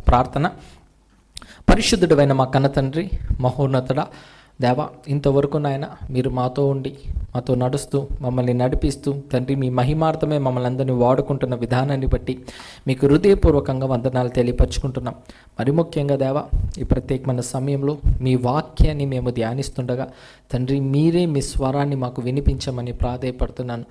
ప్రార్థన పరిశుద్ధుడైన మా కన్న తండ్రి మహోన్నతుడ దేవ ఇంతవరకు నాయన మీరు మాతో ఉండి మాతో నడుస్తూ మమ్మల్ని నడిపిస్తూ తండ్రి మీ మహిమార్థమే మమ్మల్ని అందరినీ వాడుకుంటున్న విధానాన్ని బట్టి మీకు హృదయపూర్వకంగా వందనాలు తెలియపరచుకుంటున్నాం మరి ముఖ్యంగా దేవ ఈ ప్రత్యేకమైన సమయంలో మీ వాక్యాన్ని మేము ధ్యానిస్తుండగా తండ్రి మీరే మీ స్వరాన్ని మాకు వినిపించమని ప్రాధేయపడుతున్నాను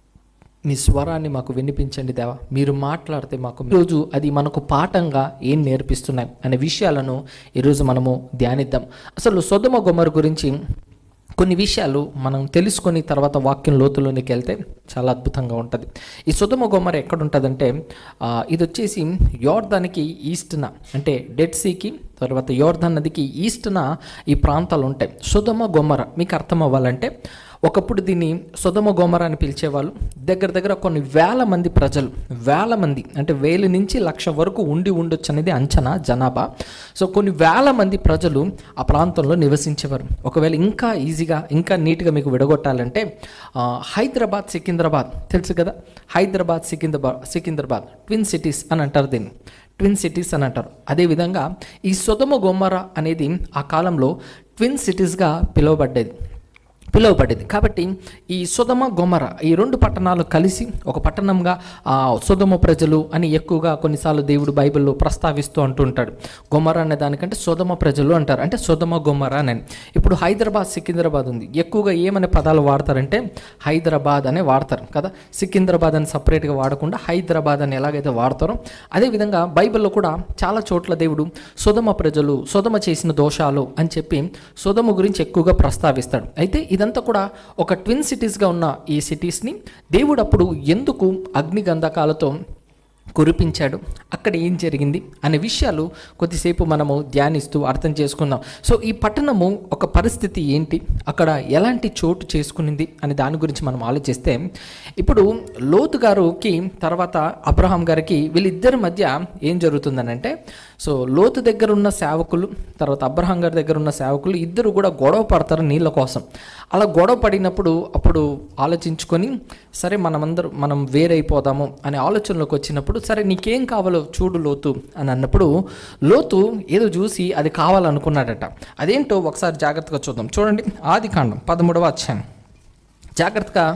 మీ స్వరాన్ని మాకు వినిపించండి దేవా మీరు మాట్లాడితే మాకు ఈరోజు అది మనకు పాఠంగా ఏం నేర్పిస్తున్నాయి అనే విషయాలను ఈరోజు మనము ధ్యానిద్దాం అసలు సొదమ గొమ్మరు గురించి కొన్ని విషయాలు మనం తెలుసుకొని తర్వాత వాక్యం లోతులోనికి వెళ్తే చాలా అద్భుతంగా ఉంటుంది ఈ సుధమ గొమ్మర ఎక్కడ ఉంటుందంటే ఆ, ఇది వచ్చేసి యోర్ధానికి ఈస్ట్న అంటే డెడ్ సీకి తర్వాత యోర్ధన్ నదికి ఈస్ట్న ఈ ప్రాంతాలు ఉంటాయి సుధమ గొమ్మర మీకు అర్థం అవ్వాలంటే ఒకప్పుడు దీన్ని సుధమ గోమర అని పిలిచేవాళ్ళు దగ్గర దగ్గర కొన్ని వేల మంది ప్రజలు వేల మంది అంటే వేలు నుంచి లక్ష వరకు ఉండి ఉండొచ్చు అనేది అంచనా జనాభా సో కొన్ని వేల మంది ప్రజలు ఆ ప్రాంతంలో నివసించేవారు ఒకవేళ ఇంకా ఈజీగా ఇంకా నీట్గా మీకు విడగొట్టాలంటే ఆ, హైదరాబాద్ సికింద్రాబాద్ తెలుసు కదా హైదరాబాద్ సికింద్రాబాద్ సికింద్రాబాద్ ట్విన్ సిటీస్ అని అంటారు దీన్ని ట్విన్ సిటీస్ అని అంటారు అదేవిధంగా ఈ సుధమ గోమర అనేది ఆ కాలంలో ట్విన్ సిటీస్గా పిలువబడ్డది పిలువబడింది కాబట్టి ఈ సుధమ గొమర ఈ రెండు పట్టణాలు కలిసి ఒక పట్టణంగా ఆ సుధమ ప్రజలు అని ఎక్కువగా కొన్నిసార్లు దేవుడు బైబిల్లో ప్రస్తావిస్తూ అంటుంటాడు గొమర అనే దానికంటే సుధమ ప్రజలు అంటారు అంటే సుధమ గొమర అని ఇప్పుడు హైదరాబాద్ సికింద్రాబాద్ ఉంది ఎక్కువగా ఏమనే పదాలు వాడతారంటే హైదరాబాద్ అనే వాడతారు కదా సికింద్రాబాద్ అని సపరేట్గా వాడకుండా హైదరాబాద్ అని ఎలాగైతే వాడతారో అదేవిధంగా బైబిల్లో కూడా చాలా చోట్ల దేవుడు సుధమ ప్రజలు సుధమ చేసిన దోషాలు అని చెప్పి సుధమ గురించి ఎక్కువగా ప్రస్తావిస్తాడు అయితే ఇదంతా కూడా ఒక ట్విన్ సిటీస్గా ఉన్న ఈ సిటీస్ని దేవుడు అప్పుడు ఎందుకు అగ్నిగంధకాలతో కురిపించాడు అక్కడ ఏం జరిగింది అనే విషయాలు కొద్దిసేపు మనము ధ్యానిస్తూ అర్థం చేసుకుందాం సో ఈ పట్టణము ఒక పరిస్థితి ఏంటి అక్కడ ఎలాంటి చోటు చేసుకునింది అనే దాని గురించి మనం ఆలోచిస్తే ఇప్పుడు లోతు గారికి తర్వాత అబ్రహాం గారికి వీళ్ళిద్దరి మధ్య ఏం జరుగుతుందనంటే సో లోతు దగ్గర ఉన్న సేవకులు తర్వాత అబ్రహాం గారి దగ్గర ఉన్న సేవకులు ఇద్దరు కూడా గొడవ పడతారు నీళ్ళ కోసం అలా గొడవ పడినప్పుడు అప్పుడు ఆలోచించుకొని సరే మనమందరం మనం వేరైపోదాము అనే ఆలోచనలోకి వచ్చినప్పుడు సరే నీకేం కావాలో చూడు లోతు అని అన్నప్పుడు లోతు ఏదో చూసి అది కావాలనుకున్నాడట అదేంటో ఒకసారి జాగ్రత్తగా చూద్దాం చూడండి ఆది కాండం పదమూడవ అధ్యాయం జాగ్రత్తగా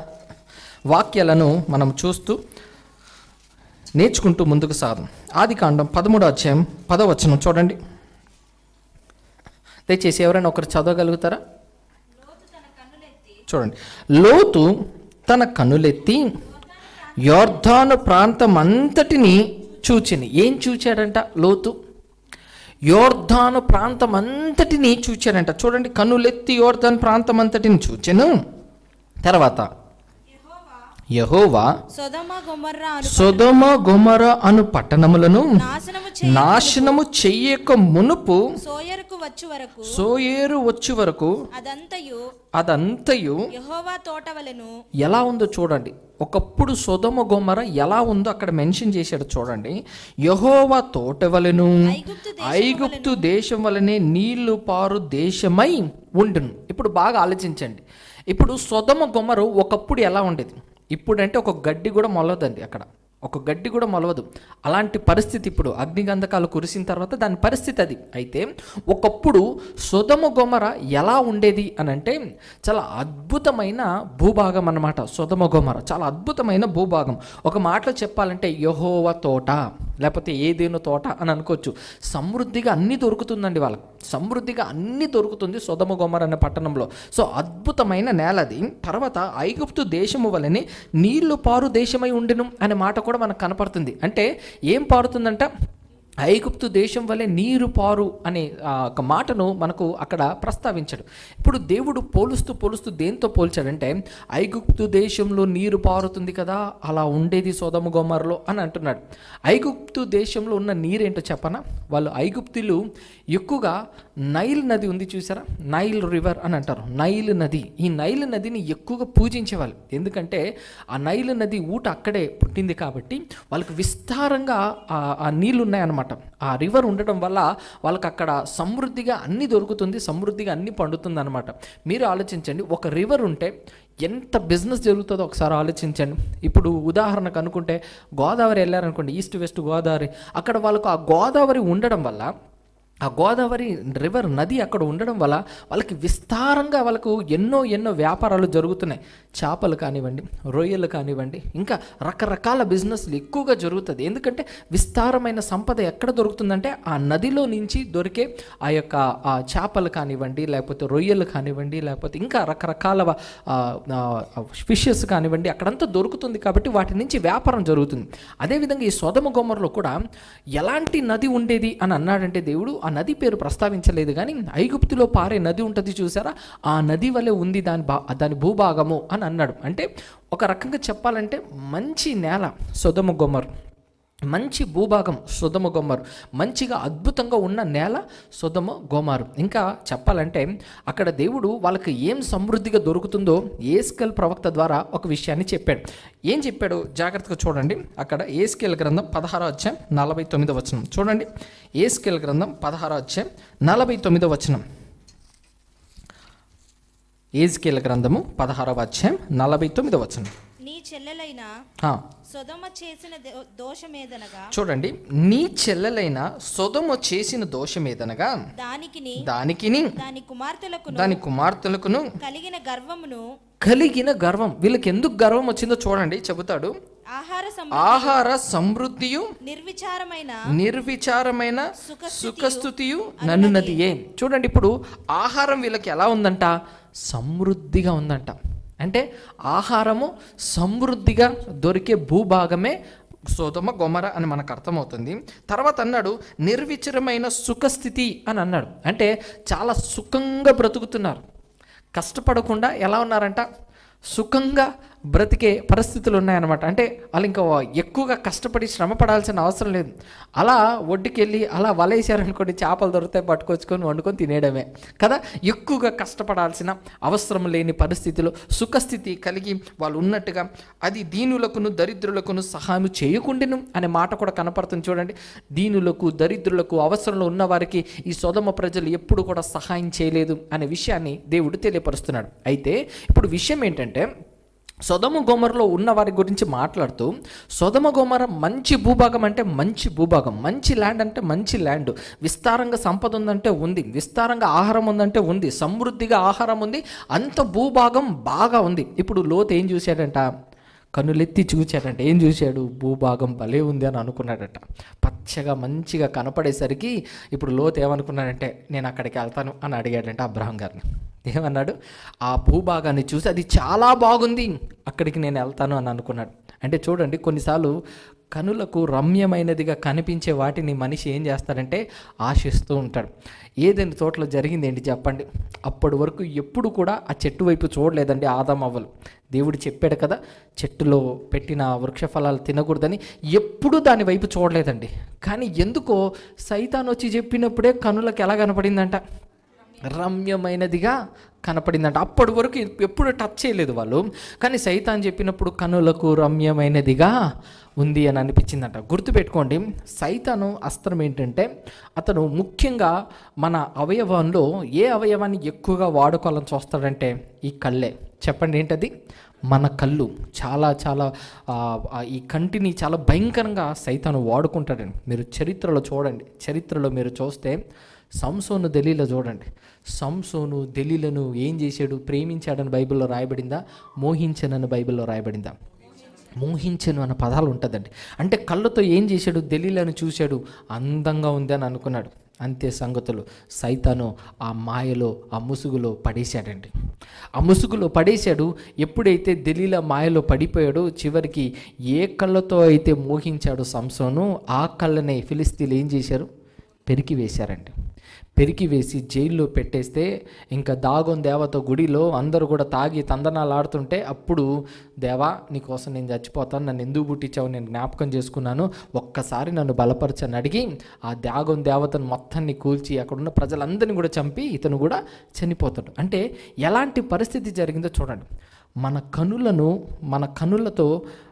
వాక్యాలను మనం చూస్తూ నేర్చుకుంటూ ముందుకు సాగం ఆది కాండం పదమూడో అధ్యాయం పదవచనం చూడండి దయచేసి ఎవరైనా ఒకరు చదవగలుగుతారా చూడండి లోతు తన కన్నులెత్తి యోర్ధాను ప్రాంతం అంతటిని చూచిని ఏం చూచాడంట లోతు యోర్ధాను ప్రాంతం అంతటిని చూచాడంట చూడండి కన్నులెత్తి యోర్ధాను ప్రాంతం అంతటిని చూచెను తర్వాత యహోవా సొదమ గొమర్రా అను సొదమ గొమర అను పట్టణములను నాశనము నాశనము చెయ్యక మునుపు సోయరుకు వచ్చు వరకు సోయేరు వచ్చి వరకు అదంతయు అదంతయు యహోవా తోటవలెను ఎలా ఉందో చూడండి ఒకప్పుడు సొదమ గొమర ఎలా ఉందో అక్కడ మెన్షన్ చేశాడు చూడండి యహోవా తోటవలెను ఐగుప్తు ఐగుప్తు దేశం వలనే నీళ్లు పారు దేశమై ఉండును ఇప్పుడు బాగా ఆలోచించండి ఇప్పుడు సొదమ గొమరు ఒకప్పుడు ఎలా ఉండేది ఇప్పుడంటే ఒక గడ్డి కూడా మొలవదండి అక్కడ ఒక గడ్డి కూడా మొలవదు అలాంటి పరిస్థితి ఇప్పుడు అగ్నిగంధకాలు కురిసిన తర్వాత దాని పరిస్థితి అది అయితే ఒకప్పుడు సొదమ గొమర ఎలా ఉండేది అని అంటే చాలా అద్భుతమైన భూభాగం అన్నమాట సొదమ గొమర చాలా అద్భుతమైన భూభాగం ఒక మాటలో చెప్పాలంటే యహోవ తోట లేకపోతే ఏదేనో తోట అని అనుకోవచ్చు సమృద్ధిగా అన్నీ దొరుకుతుందండి వాళ్ళకి సమృద్ధిగా అన్నీ దొరుకుతుంది సొదమ గొమర అనే పట్టణంలో సో అద్భుతమైన నేల అది తర్వాత ఐగుప్తు దేశము వలనే నీళ్లు పారు దేశమై ఉండెను అనే మాట కూడా మనకు కనపడుతుంది అంటే ఏం పారుతుందంట ఐగుప్తు దేశం వలె నీరు పారు అనే ఆ, ఒక మాటను మనకు అక్కడ ప్రస్తావించాడు ఇప్పుడు దేవుడు పోలుస్తూ పోలుస్తూ దేంతో పోల్చాడంటే ఐగుప్తు దేశంలో నీరు పారుతుంది కదా అలా ఉండేది సోదమ గోమర్లో అని అంటున్నాడు ఐగుప్తు దేశంలో ఉన్న నీరేంటో చెప్పనా వాళ్ళు ఐగుప్తులు ఎక్కువగా నైల్ నది ఉంది చూసారా నైల్ రివర్ అని అంటారు నైల్ నది ఈ నైల్ నదిని ఎక్కువగా పూజించేవాళ్ళు ఎందుకంటే ఆ నైల్ నది ఊట అక్కడే పుట్టింది కాబట్టి వాళ్ళకి విస్తారంగా ఆ- ఆ నీళ్ళు ఉన్నాయన్నమాట అనమాట ఆ రివర్ ఉండడం వల్ల వాళ్ళకి అక్కడ సమృద్ధిగా అన్ని దొరుకుతుంది సమృద్ధిగా అన్ని పండుతుంది అనమాట మీరు ఆలోచించండి ఒక రివర్ ఉంటే ఎంత బిజినెస్ జరుగుతుందో ఒకసారి ఆలోచించండి ఇప్పుడు ఉదాహరణకు అనుకుంటే గోదావరి వెళ్ళారనుకోండి ఈస్ట్ వెస్ట్ గోదావరి అక్కడ వాళ్ళకు ఆ గోదావరి ఉండడం వల్ల ఆ గోదావరి రివర్ నది అక్కడ ఉండడం వల్ల వాళ్ళకి విస్తారంగా వాళ్ళకు ఎన్నో ఎన్నో వ్యాపారాలు జరుగుతున్నాయి చేపలు కానివ్వండి రొయ్యలు కానివ్వండి ఇంకా రకరకాల బిజినెస్లు ఎక్కువగా జరుగుతుంది ఎందుకంటే విస్తారమైన సంపద ఎక్కడ దొరుకుతుందంటే ఆ నదిలో నుంచి దొరికే ఆ యొక్క ఆ చేపలు కానివ్వండి లేకపోతే రొయ్యలు కానివ్వండి లేకపోతే ఇంకా రకరకాల ఫిషెస్ కానివ్వండి అక్కడంతా దొరుకుతుంది కాబట్టి వాటి నుంచి వ్యాపారం జరుగుతుంది అదేవిధంగా ఈ సోదమ గోమర్లో కూడా ఎలాంటి నది ఉండేది అని అన్నాడంటే దేవుడు ఆ నది పేరు ప్రస్తావించలేదు కానీ ఐగుప్తులో పారే నది ఉంటుంది చూసారా ఆ నది వలె ఉంది దాని బా దాని భూభాగము అని అన్నాడు అంటే ఒక రకంగా చెప్పాలంటే మంచి నేల సొదమ గొమ్మర్ మంచి భూభాగం సుధమ గొమ్మరు మంచిగా అద్భుతంగా ఉన్న నేల సుధమ గోమారు ఇంకా చెప్పాలంటే అక్కడ దేవుడు వాళ్ళకి ఏం సమృద్ధిగా దొరుకుతుందో ఏస్కెల్ ప్రవక్త ద్వారా ఒక విషయాన్ని చెప్పాడు ఏం చెప్పాడు జాగ్రత్తగా చూడండి అక్కడ ఏస్కెల్ గ్రంథం పదహారో అధ్యాయం నలభై తొమ్మిదో వచనం చూడండి ఏస్కెల్ గ్రంథం పదహారో అధ్యాయం నలభై తొమ్మిదో వచనం ఏజ్కేల్ గ్రంథము పదహారవ అధ్యాయం నలభై తొమ్మిదో వచనం నీ చెల్లెలైన ఆ, సొదమ చేసిన దో- దోషమేదనగా చూడండి నీ చెల్లెలైన సొదము చేసిన దోషమేదనగా దానికిని దానికిని దాని కుమార్తెలకును దాని కుమార్తెలకును కలిగిన గర్వమును కలిగిన గర్వం వీళ్ళకి ఎందుకు గర్వం వచ్చిందో చూడండి చెబుతాడు ఆహార సం ఆహార సమృద్ధియు నిర్విచారమైన నిర్విచారమైన సుఖస్థితియు సుఖస్థుతియు నన్నునదియే చూడండి ఇప్పుడు ఆహారం వీళ్ళకి ఎలా ఉందంట సమృద్ధిగా ఉందంట అంటే ఆహారము సమృద్ధిగా దొరికే భూభాగమే సోదమ గొమర అని మనకు అర్థమవుతుంది తర్వాత అన్నాడు నిర్విచరమైన సుఖస్థితి అని అన్నాడు అంటే చాలా సుఖంగా బ్రతుకుతున్నారు కష్టపడకుండా ఎలా ఉన్నారంట సుఖంగా బ్రతికే పరిస్థితులు ఉన్నాయన్నమాట అంటే వాళ్ళు ఇంకా ఎక్కువగా కష్టపడి శ్రమ పడాల్సిన అవసరం లేదు అలా ఒడ్డుకి వెళ్ళి అలా వలేసారనుకోండి చేపలు దొరికితే పట్టుకొచ్చుకొని వండుకొని తినేయడమే కదా ఎక్కువగా కష్టపడాల్సిన అవసరం లేని పరిస్థితిలో సుఖస్థితి కలిగి వాళ్ళు ఉన్నట్టుగా అది దీనులకును దరిద్రులకును సహాయం చేయకుండాను అనే మాట కూడా కనపడుతుంది చూడండి దీనులకు దరిద్రులకు అవసరంలో ఉన్న వారికి ఈ సొదమ ప్రజలు ఎప్పుడు కూడా సహాయం చేయలేదు అనే విషయాన్ని దేవుడు తెలియపరుస్తున్నాడు అయితే ఇప్పుడు విషయం ఏంటంటే సొదమ గోమరలో ఉన్న వారి గురించి మాట్లాడుతూ సొదమ గోమర మంచి భూభాగం అంటే మంచి భూభాగం మంచి ల్యాండ్ అంటే మంచి ల్యాండ్ విస్తారంగా సంపద ఉందంటే ఉంది విస్తారంగా ఆహారం ఉందంటే ఉంది సమృద్ధిగా ఆహారం ఉంది అంత భూభాగం బాగా ఉంది ఇప్పుడు లోతు ఏం చూశాడంట కన్నులెత్తి చూశాడంట ఏం చూశాడు భూభాగం భలే ఉంది అని అనుకున్నాడట పచ్చగా మంచిగా కనపడేసరికి ఇప్పుడు లోతు ఏమనుకున్నాడంటే నేను అక్కడికి వెళ్తాను అని అడిగాడంట అబ్రహం గారిని ఏమన్నాడు ఆ భూభాగాన్ని చూసి అది చాలా బాగుంది అక్కడికి నేను వెళ్తాను అని అనుకున్నాడు అంటే చూడండి కొన్నిసార్లు కనులకు రమ్యమైనదిగా కనిపించే వాటిని మనిషి ఏం చేస్తాడంటే ఆశిస్తూ ఉంటాడు ఏదైనా తోటలో జరిగింది ఏంటి చెప్పండి అప్పటి వరకు ఎప్పుడు కూడా ఆ చెట్టు వైపు చూడలేదండి ఆదాం అవ్వలు దేవుడు చెప్పాడు కదా చెట్టులో పెట్టిన వృక్ష ఫలాలు తినకూడదని ఎప్పుడూ దాని వైపు చూడలేదండి కానీ ఎందుకో సైతాన్ వచ్చి చెప్పినప్పుడే కనులకు ఎలా కనపడిందంట రమ్యమైనదిగా కనపడిందంట అప్పటి వరకు ఎప్పుడు టచ్ చేయలేదు వాళ్ళు కానీ సైతాన్ చెప్పినప్పుడు కనులకు రమ్యమైనదిగా ఉంది అని అనిపించిందంట గుర్తుపెట్టుకోండి సైతాను అస్త్రం ఏంటంటే అతను ముఖ్యంగా మన అవయవంలో ఏ అవయవాన్ని ఎక్కువగా వాడుకోవాలని చూస్తాడంటే ఈ కళ్ళే చెప్పండి ఏంటది మన కళ్ళు చాలా చాలా ఆ, ఆ, ఈ కంటిని చాలా భయంకరంగా సైతాను వాడుకుంటాడండి మీరు చరిత్రలో చూడండి చరిత్రలో మీరు చూస్తే సంసోను దలీలో చూడండి సంసోను దలీలను ఏం చేశాడు ప్రేమించాడని బైబిల్లో రాయబడిందా మోహించనని బైబిల్లో రాయబడిందా మోహించను అన్న పదాలు ఉంటుందండి అంటే కళ్ళతో ఏం చేశాడు దలీలను చూశాడు అందంగా ఉంది అని అనుకున్నాడు అంతే సంగతులు సైతాను ఆ మాయలో ఆ ముసుగులో పడేశాడండి ఆ ముసుగులో పడేశాడు ఎప్పుడైతే దలీల మాయలో పడిపోయాడో చివరికి ఏ కళ్ళతో అయితే మోహించాడో సంసోను ఆ కళ్ళనే ఫిలిస్తీన్లు ఏం చేశారు పెరికి వేశారండి పెరికి వేసి జైల్లో పెట్టేస్తే ఇంకా దాగోన్ దేవత గుడిలో అందరూ కూడా తాగి తందనాలు ఆడుతుంటే అప్పుడు దేవా నీకోసం నేను చచ్చిపోతాను నన్ను ఎందుకు పుట్టించావు నేను జ్ఞాపకం చేసుకున్నాను ఒక్కసారి నన్ను బలపరచని అడిగి ఆ దాగోన్ దేవతను మొత్తాన్ని కూల్చి అక్కడున్న ప్రజలందరినీ కూడా చంపి ఇతను కూడా చనిపోతాడు అంటే ఎలాంటి పరిస్థితి జరిగిందో చూడండి మన కనులను మన కనులతో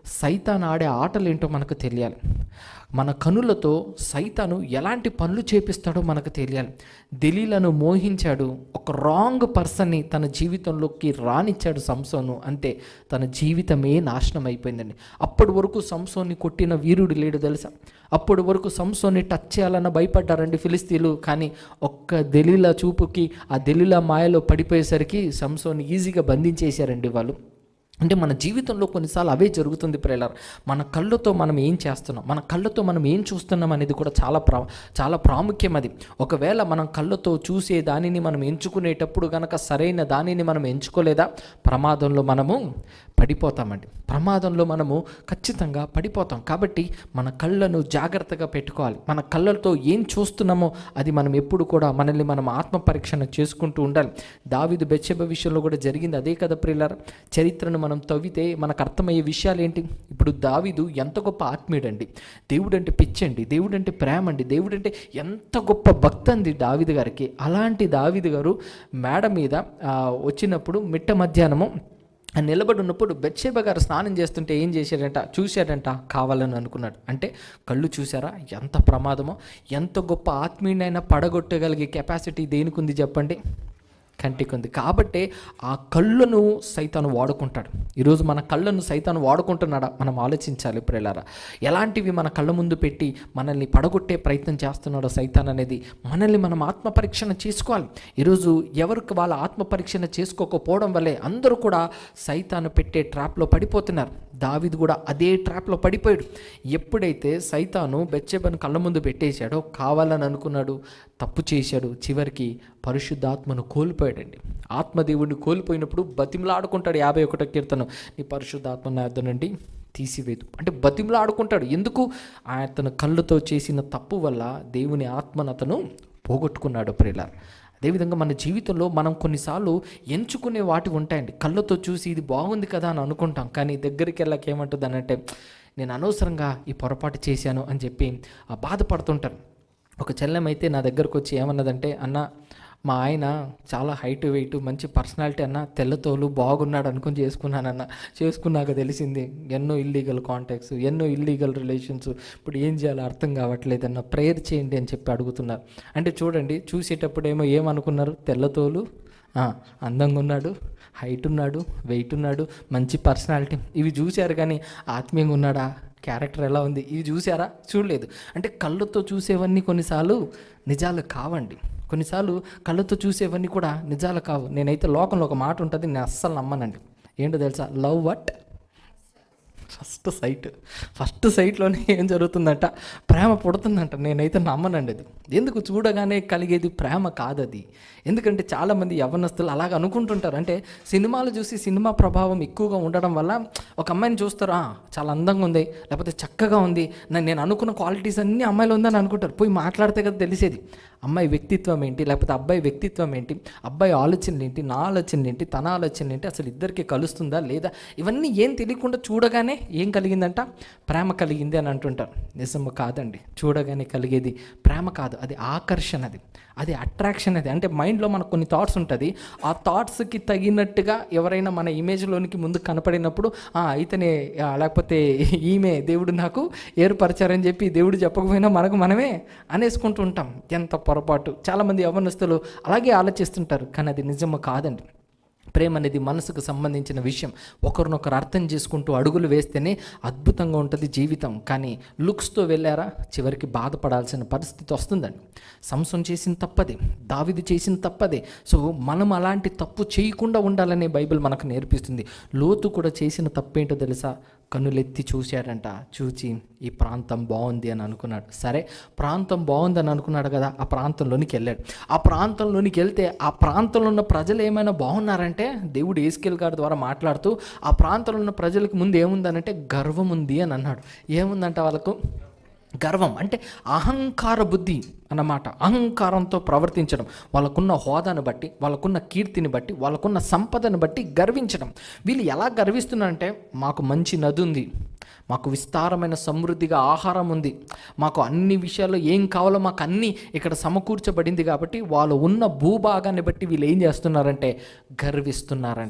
సైతాన్ ఆడే ఆటలు ఏంటో మనకు తెలియాలి మన కనులతో సైతాను ఎలాంటి పనులు చేపిస్తాడో మనకు తెలియాలి దిలీలను మోహించాడు ఒక రాంగ్ పర్సన్ని తన జీవితంలోకి రానిచ్చాడు సంసోను అంతే తన జీవితమే నాశనం అయిపోయిందండి అప్పటి వరకు సంసోన్ని కొట్టిన వీరుడు లేడు తెలుసా అప్పటి వరకు సంసోన్ని టచ్ చేయాలన్న భయపడ్డారండి ఫిలిస్తీన్లు కానీ ఒక్క దెలీల చూపుకి ఆ దెలీల మాయలో పడిపోయేసరికి సంసోన్ని ఈజీగా బంధించేశారండి వాళ్ళు అంటే మన జీవితంలో కొన్నిసార్లు అవే జరుగుతుంది ప్రేలర్ మన కళ్ళతో మనం ఏం చేస్తున్నాం మన కళ్ళతో మనం ఏం చూస్తున్నాం అనేది కూడా చాలా ప్రా చాలా ప్రాముఖ్యం అది ఒకవేళ మనం కళ్ళతో చూసే దానిని మనం ఎంచుకునేటప్పుడు కనుక సరైన దానిని మనం ఎంచుకోలేదా ప్రమాదంలో మనము పడిపోతామండి ప్రమాదంలో మనము ఖచ్చితంగా పడిపోతాం కాబట్టి మన కళ్ళను జాగ్రత్తగా పెట్టుకోవాలి మన కళ్ళతో ఏం చూస్తున్నామో అది మనం ఎప్పుడు కూడా మనల్ని మనం ఆత్మ పరీక్షణ చేసుకుంటూ ఉండాలి దావిదు బెచ్చబ విషయంలో కూడా జరిగింది అదే కదా ప్రియులార చరిత్రను మనం తవ్వితే మనకు అర్థమయ్యే విషయాలు ఏంటి ఇప్పుడు దావిదు ఎంత గొప్ప ఆత్మీయుడండి దేవుడు అంటే పిచ్చండి దేవుడు అంటే ప్రేమ అండి దేవుడు అంటే ఎంత గొప్ప భక్తి అంది దావిదు గారికి అలాంటి దావిదు గారు మేడ మీద ఆ, వచ్చినప్పుడు మిట్ట మధ్యాహ్నము ఆ నిలబడి ఉన్నప్పుడు బెత్షెబ గారు స్నానం చేస్తుంటే ఏం చేశాడంట చూశాడంట కావాలని అనుకున్నాడు అంటే కళ్ళు చూసారా ఎంత ప్రమాదమో ఎంత గొప్ప ఆత్మీయునైనా పడగొట్టగలిగే కెపాసిటీ దేనికి ఉంది చెప్పండి కంటికి ఉంది కాబట్టి ఆ కళ్ళను సైతాను వాడుకుంటాడు ఈరోజు మన కళ్ళను సైతాను వాడుకుంటున్నాడా మనం ఆలోచించాలి ప్రేలారా ఎలాంటివి మన కళ్ళ ముందు పెట్టి మనల్ని పడగొట్టే ప్రయత్నం చేస్తున్నాడో సైతాన్ అనేది మనల్ని మనం ఆత్మ పరీక్షణ చేసుకోవాలి ఈరోజు ఎవరికి వాళ్ళ ఆత్మ పరీక్షణ చేసుకోకపోవడం వల్లే అందరూ కూడా సైతాను పెట్టే ట్రాప్లో పడిపోతున్నారు దావిది కూడా అదే ట్రాప్లో పడిపోయాడు ఎప్పుడైతే సైతాను బెచ్చెబను కళ్ళ ముందు పెట్టేశాడో కావాలని అనుకున్నాడు తప్పు చేశాడు చివరికి పరిశుద్ధాత్మను కోల్పోయాడండి ఆత్మదేవుడిని కోల్పోయినప్పుడు బతిమలాడుకుంటాడు యాభై ఒకటో కీర్తనం నీ పరిశుద్ధాత్మ నా యొద్ద నుండి తీసివేదు అంటే బతిమలా ఆడుకుంటాడు ఎందుకు అతను కళ్ళతో చేసిన తప్పు వల్ల దేవుని ఆత్మను అతను పోగొట్టుకున్నాడు ప్రియులార్ అదేవిధంగా మన జీవితంలో మనం కొన్నిసార్లు ఎంచుకునే వాటి ఉంటాయండి కళ్ళతో చూసి ఇది బాగుంది కదా అని అనుకుంటాం కానీ దగ్గరికి వెళ్ళక ఏమంటుంది అని అంటే నేను అనవసరంగా ఈ పొరపాటు చేశాను అని చెప్పి ఆ బాధపడుతుంటారు ఒక చెల్లెమైతే నా దగ్గరకు వచ్చి ఏమన్నదంటే అన్న మా ఆయన చాలా హైట్ వెయిట్ మంచి పర్సనాలిటీ అన్న తెల్లతోలు బాగున్నాడు అనుకుని చేసుకున్నానన్న చేసుకున్నాక తెలిసింది ఎన్నో ఇల్లీగల్ కాంటాక్ట్స్ ఎన్నో ఇల్లీగల్ రిలేషన్స్ ఇప్పుడు ఏం చేయాలో అర్థం కావట్లేదన్న ప్రేయర్ చేయండి అని చెప్పి అడుగుతున్నారు అంటే చూడండి చూసేటప్పుడు ఏమో ఏమనుకున్నారు తెల్లతోలు ఆ, అందంగా ఉన్నాడు హైట్ ఉన్నాడు వెయిట్ ఉన్నాడు మంచి పర్సనాలిటీ ఇవి చూశారు కానీ ఆత్మీయంగా ఉన్నాడా క్యారెక్టర్ ఎలా ఉంది ఇవి చూసారా చూడలేదు అంటే కళ్ళతో చూసేవన్నీ కొన్నిసార్లు నిజాలు కావండి కొన్నిసార్లు కళ్ళతో చూసేవన్నీ కూడా నిజాలు కావు నేనైతే లోకంలో ఒక మాట ఉంటుంది నేను అస్సలు నమ్మనండి ఏంటో తెలుసా love at first sight first సైట్లోనే ఏం జరుగుతుందంట ప్రేమ పుడుతుందంట నేనైతే నమ్మనండి అది ఎందుకు చూడగానే కలిగేది ప్రేమ కాదది ఎందుకంటే చాలామంది యవ్వనస్తులు అలాగ అనుకుంటుంటారు అంటే సినిమాలు చూసి సినిమా ప్రభావం ఎక్కువగా ఉండడం వల్ల ఒక అమ్మాయిని చూస్తారు "ఆ, చాలా అందంగా ఉంది లేకపోతే చక్కగా ఉంది నా- నేను అనుకున్న క్వాలిటీస్ అన్నీ అమ్మాయిలో ఉందని అనుకుంటారు పోయి మాట్లాడితే కదా తెలిసేది అమ్మాయి వ్యక్తిత్వం ఏంటి లేకపోతే అబ్బాయి వ్యక్తిత్వం ఏంటి అబ్బాయి ఆలోచనలు ఏంటి నా ఆలోచనలు ఏంటి తన ఆలోచనలు ఏంటి అసలు ఇద్దరికి కలుస్తుందా లేదా ఇవన్నీ ఏం తెలియకుండా చూడగానే ఏం కలిగిందంట ప్రేమ కలిగింది అని అంటుంటారు నిజము కాదండి చూడగానే కలిగేది ప్రేమ కాదు అది ఆకర్షణ అది అది అట్రాక్షన్ అది అంటే మైండ్లో మనకు కొన్ని థాట్స్ ఉంటుంది ఆ థాట్స్కి తగినట్టుగా ఎవరైనా మన ఇమేజ్లోనికి ముందు కనపడినప్పుడు "ఆ, ఇతనే ఆ, లేకపోతే ఈమె దేవుడు నాకు ఏర్పరిచారని చెప్పి దేవుడు చెప్పకపోయినా మనకు మనమే అనేసుకుంటూ ఉంటాం ఎంత పొరపాటు చాలామంది యవనస్తులు అలాగే ఆలోచిస్తుంటారు కానీ అది నిజము కాదండి ప్రేమ అనేది మనసుకు సంబంధించిన విషయం ఒకరినొకరు అర్థం చేసుకుంటూ అడుగులు వేస్తేనే అద్భుతంగా ఉంటుంది జీవితం కానీ లుక్స్తో వెళ్ళారా చివరికి బాధపడాల్సిన పరిస్థితి వస్తుందండి సంసం చేసిన తప్పదే దావిది చేసిన తప్పదే సో మనం అలాంటి తప్పు చేయకుండా ఉండాలనే బైబిల్ మనకు నేర్పిస్తుంది లోతు కూడా చేసిన తప్పేంటో తెలుసా కన్నులెత్తి చూశాడంట చూచి ఈ ప్రాంతం బాగుంది అని అనుకున్నాడు సరే ప్రాంతం బాగుందని అనుకున్నాడు కదా ఆ ప్రాంతంలోనికి వెళ్ళాడు ఆ ప్రాంతంలోనికి వెళ్తే ఆ ప్రాంతంలో ఉన్న ప్రజలు ఏమైనా బాగున్నారంటే దేవుడు ఏస్కేల్ గారి ద్వారా మాట్లాడుతూ ఆ ప్రాంతంలో ఉన్న ప్రజలకు ముందు ఏముందనంటే గర్వం ఉంది అని అన్నాడు ఏముందంట వాళ్ళకు గర్వం అంటే అహంకార బుద్ధి అన్నమాట అహంకారంతో ప్రవర్తించడం వాళ్ళకున్న హోదాను బట్టి వాళ్ళకున్న కీర్తిని బట్టి వాళ్ళకున్న సంపదను బట్టి గర్వించడం వీళ్ళు ఎలా గర్విస్తున్నారంటే మాకు మంచి నది ఉంది మాకు విస్తారమైన సమృద్ధిగా ఆహారం ఉంది మాకు అన్ని విషయాల్లో ఏం కావాలో మాకు అన్నీ ఇక్కడ సమకూర్చబడింది కాబట్టి వాళ్ళు ఉన్న భూభాగాన్ని బట్టి వీళ్ళు ఏం చేస్తున్నారంటే గర్విస్తున్నారంట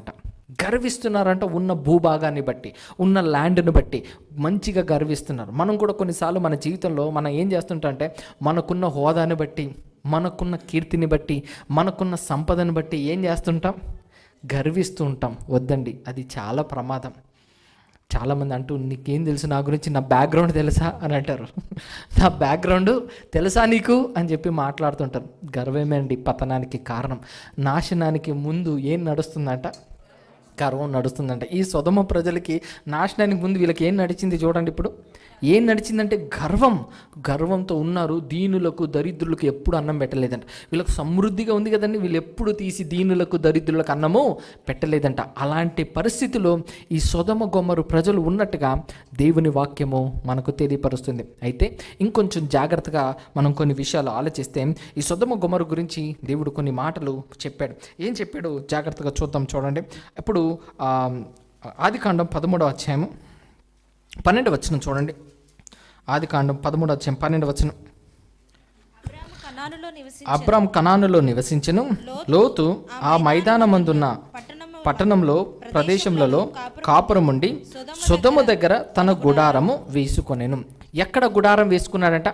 గర్విస్తున్నారంట ఉన్న భూభాగాన్ని బట్టి ఉన్న ల్యాండ్ని బట్టి మంచిగా గర్విస్తున్నారు మనం కూడా కొన్నిసార్లు మన జీవితంలో మనం ఏం చేస్తుంటే మనకున్న హోదాని బట్టి మనకున్న కీర్తిని బట్టి మనకున్న సంపదను బట్టి ఏం చేస్తుంటాం గర్విస్తూ ఉంటాం వద్దండి అది చాలా ప్రమాదం చాలామంది అంటూ నీకేం తెలుసు నా గురించి నా బ్యాక్గ్రౌండ్ తెలుసా అని అంటారు నా బ్యాక్గ్రౌండ్ తెలుసా నీకు అని చెప్పి మాట్లాడుతుంటారు గర్వమే అండి పతనానికి కారణం నాశనానికి ముందు ఏం నడుస్తుందంట గర్వం నడుస్తుందంట ఈ సొదమ ప్రజలకి నాశనానికి ముందు వీళ్ళకి ఏం నడిచింది చూడండి ఇప్పుడు ఏం నడిచిందంటే గర్వం గర్వంతో ఉన్నారు దీనులకు దరిద్రులకు ఎప్పుడు అన్నం పెట్టలేదంట వీళ్ళకి సమృద్ధిగా ఉంది కదండి వీళ్ళు ఎప్పుడు తీసి దీనులకు దరిద్రులకు అన్నము పెట్టలేదంట అలాంటి పరిస్థితిలో ఈ సొదమ గొమ్మరు ప్రజలు ఉన్నట్టుగా దేవుని వాక్యము మనకు తెలియపరుస్తుంది అయితే ఇంకొంచెం జాగ్రత్తగా మనం కొన్ని విషయాలు ఆలోచిస్తే ఈ సొదమ గొమ్మరు గురించి దేవుడు కొన్ని మాటలు చెప్పాడు ఏం చెప్పాడు జాగ్రత్తగా చూద్దాం చూడండి ఇప్పుడు ఆ, ఆదికాండం పదమూడవ అధ్యాయము పన్నెండు వచనం చూడండి ఆదికాండం పదమూడు అధ్యాయం పన్నెండు వచనం అబ్రాము కనానులో నివసించి అబ్రాం కనానులో నివసించను లోతు ఆ మైదానమందున్న పట్టణము పట్టణంలో ప్రదేశములలో కాపురం ఉండి సుధము దగ్గర తన గుడారము వేసుకొనెను ఎక్కడ గుడారం వేసుకున్నాడంట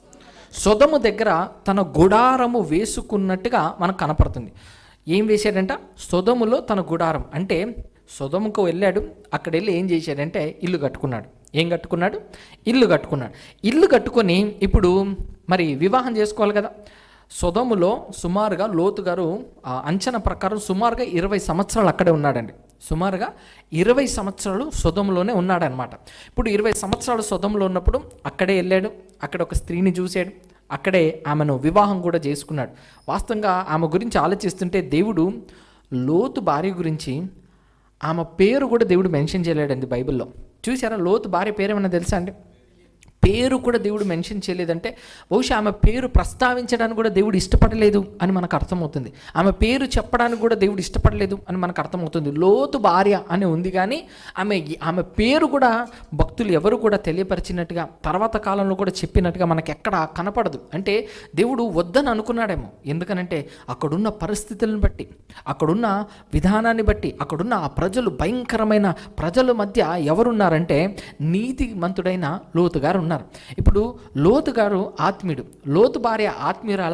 సుధము దగ్గర తన గుడారము వేసుకున్నట్టుగా మనకు కనపడుతుంది ఏం వేశాడంట సుధములో తన గుడారం అంటే సుధముకు వెళ్ళాడు అక్కడ వెళ్ళి ఏం చేశాడంటే ఇల్లు కట్టుకున్నాడు ఏం కట్టుకున్నాడు ఇల్లు కట్టుకున్నాడు ఇల్లు కట్టుకొని ఇప్పుడు మరి వివాహం చేసుకోవాలి కదా సొదములో సుమారుగా లోతు గారు ఆ అంచనా ప్రకారం సుమారుగా ఇరవై సంవత్సరాలు అక్కడే ఉన్నాడండి సుమారుగా ఇరవై సంవత్సరాలు సొదములోనే ఉన్నాడనమాట ఇప్పుడు ఇరవై సంవత్సరాలు సొదములో ఉన్నప్పుడు అక్కడే వెళ్ళాడు అక్కడ ఒక స్త్రీని చూశాడు అక్కడే ఆమెను వివాహం కూడా చేసుకున్నాడు వాస్తవంగా ఆమె గురించి ఆలోచిస్తుంటే దేవుడు లోతు భార్య గురించి ఆమె పేరు కూడా దేవుడు మెన్షన్ చేయలేడండి బైబిల్లో చూసారా లోతు భార్య పేరు ఏమైనా తెలుసా అండి పేరు కూడా దేవుడు మెన్షన్ చేయలేదంటే బహుశా ఆమె పేరు ప్రస్తావించడానికి కూడా దేవుడు ఇష్టపడలేదు అని మనకు అర్థమవుతుంది ఆమె పేరు చెప్పడానికి కూడా దేవుడు ఇష్టపడలేదు అని మనకు అర్థమవుతుంది లోతు భార్య అని ఉంది కానీ ఆమె ఆమె పేరు కూడా భక్తులు ఎవరు కూడా తెలియపరిచినట్టుగా తర్వాత కాలంలో కూడా చెప్పినట్టుగా మనకి ఎక్కడ కనపడదు అంటే దేవుడు వద్దని అనుకున్నాడేమో ఎందుకనంటే అక్కడున్న పరిస్థితులను బట్టి అక్కడున్న విధానాన్ని బట్టి అక్కడున్న ఆ ప్రజలు భయంకరమైన ప్రజల మధ్య ఎవరున్నారంటే నీతిమంతుడైన లోతు గారు ఉన్నారు ఇప్పుడు లోతు గారు ఆత్మీయుడు లోతు భార్య ఆత్మీయురాల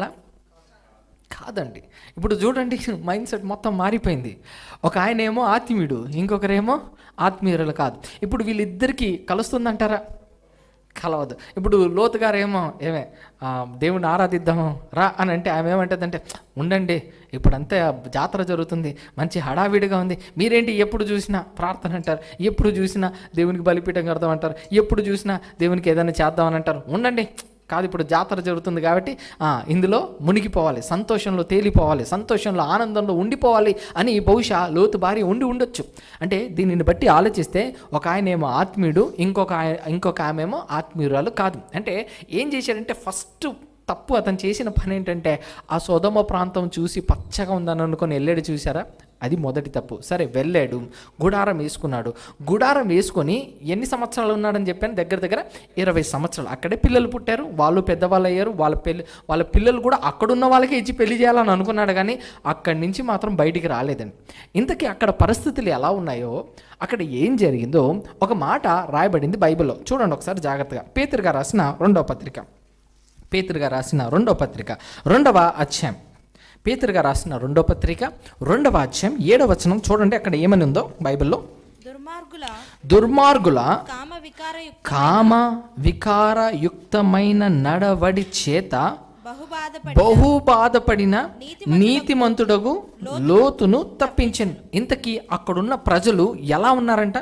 కాదండి ఇప్పుడు చూడండి మైండ్ సెట్ మొత్తం మారిపోయింది ఒక ఆయన ఏమో ఆత్మీయుడు ఇంకొకరేమో ఆత్మీయురాలు కాదు ఇప్పుడు వీళ్ళిద్దరికీ కలుస్తుందంటారా కలవదు ఇప్పుడు లోతు గారు ఏమో ఏమే ఆ, దేవుణ్ణి ఆరాధిద్దాము రా అని అంటే ఆమె ఏమంటుందంటే ఉండండి ఇప్పుడంతా జాతర జరుగుతుంది మంచి హడావిడిగా ఉంది మీరేంటి ఎప్పుడు చూసినా ప్రార్థన అంటారు ఎప్పుడు చూసినా దేవునికి బలిపీఠం కడదాం అంటారు ఎప్పుడు చూసినా దేవునికి ఏదైనా చేద్దామని అంటారు ఉండండి కాదు ఇప్పుడు జాతర జరుగుతుంది కాబట్టి ఆ, ఇందులో మునిగిపోవాలి సంతోషంలో తేలిపోవాలి సంతోషంలో ఆనందంలో ఉండిపోవాలి అని బహుశా లోతు భార్య ఉండి ఉండొచ్చు అంటే దీనిని బట్టి ఆలోచిస్తే ఒక ఆయన ఏమో ఆత్మీయుడు ఇంకొక ఆయ- ఇంకొక ఆమె ఏమో ఆత్మీయురాలు కాదు అంటే ఏం చేశాడంటే ఫస్ట్ తప్పు అతను చేసిన పని ఏంటంటే ఆ సోదమ ప్రాంతం చూసి పచ్చగా ఉందని అనుకొని వెళ్ళాడు చూసారా అది మొదటి తప్పు సరే వెళ్ళాడు గుడారం వేసుకున్నాడు గుడారం వేసుకొని ఎన్ని సంవత్సరాలు ఉన్నాడని చెప్పాను దగ్గర దగ్గర ఇరవై సంవత్సరాలు అక్కడే పిల్లలు పుట్టారు వాళ్ళు పెద్దవాళ్ళు అయ్యారు వాళ్ళ పెళ్ళి వాళ్ళ పిల్లలు కూడా అక్కడున్న వాళ్ళకే ఇచ్చి పెళ్లి చేయాలని అనుకున్నాడు కానీ అక్కడి నుంచి మాత్రం బయటికి రాలేదండి ఇంతకీ అక్కడ పరిస్థితులు ఎలా ఉన్నాయో అక్కడ ఏం జరిగిందో ఒక మాట రాయబడింది బైబిల్లో చూడండి ఒకసారి జాగ్రత్తగా పేతురుగా రాసిన రెండవ పత్రిక పేతురుగా రాసిన రెండవ పత్రిక రెండవ అధ్యాయం పేతురుగా రాసిన రెండవ పత్రిక రెండవ అధ్యాయం ఏడవ వచనం చూడండి అక్కడ ఏమని ఉందో బైబిల్లో దుర్మార్గుల దుర్మార్గుల కామ వికారయుక్త కామ వికారయుక్తమైన నడవడి చేత బహుబాధపడి బహు బాధపడిన నీతిమంతుడగు లోతును తప్పించను ఇంతకీ అక్కడున్న ప్రజలు ఎలా ఉన్నారంట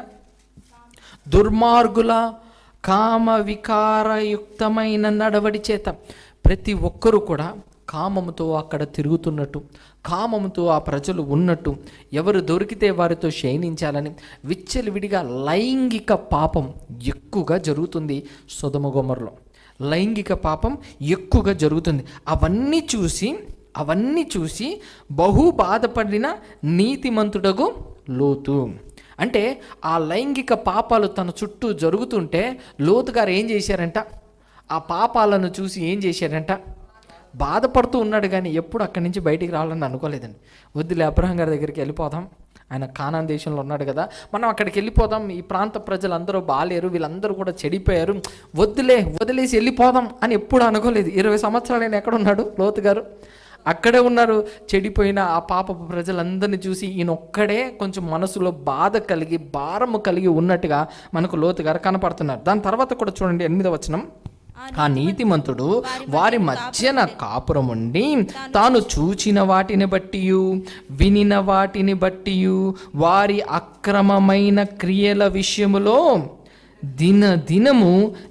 దుర్మార్గుల కామ వికారయుక్తమైన నడవడి చేత ప్రతి ఒక్కరూ కూడా కామముతో అక్కడ తిరుగుతున్నట్టు కామముతో ఆ ప్రజలు ఉన్నట్టు ఎవరు దొరికితే వారితో శయనించాలని విచ్చలవిడిగా లైంగిక పాపం ఎక్కువగా జరుగుతుంది సుధమగొమర్లో లైంగిక పాపం ఎక్కువగా జరుగుతుంది అవన్నీ చూసి అవన్నీ చూసి బహు బాధపడిన నీతిమంతుడగు లోతు అంటే ఆ లైంగిక పాపాలు తన చుట్టూ జరుగుతుంటే లోతు గారు ఏం చేశారంట ఆ పాపాలను చూసి ఏం చేశారంట బాధపడుతూ ఉన్నాడు కానీ ఎప్పుడు అక్కడి నుంచి బయటికి రావాలని అనుకోలేదండి వద్దులే అబ్రహం గారి దగ్గరికి వెళ్ళిపోదాం ఆయన కానాన్ దేశంలో ఉన్నాడు కదా మనం అక్కడికి వెళ్ళిపోదాం ఈ ప్రాంత ప్రజలందరూ బాలేరు వీళ్ళందరూ కూడా చెడిపోయారు వద్దులే వదిలేసి వెళ్ళిపోదాం అని ఎప్పుడు అనుకోలేదు ఇరవై సంవత్సరాలు ఆయన ఎక్కడ ఉన్నాడు లోతు గారు అక్కడే ఉన్నారు చెడిపోయిన ఆ పాప ప్రజలందరినీ చూసి ఈయన ఒక్కడే కొంచెం మనసులో బాధ కలిగి భారము కలిగి ఉన్నట్టుగా మనకు లోతు గారు కనపడుతున్నారు దాని తర్వాత కూడా చూడండి ఎనిమిదవ వచనం ఆ నీతిమంతుడు వారి మధ్యన కాపురం ఉండి తాను చూచిన వాటిని బట్టి వినిన వాటిని బట్టి వారి అక్రమమైన క్రియల విషయములో దిన దినము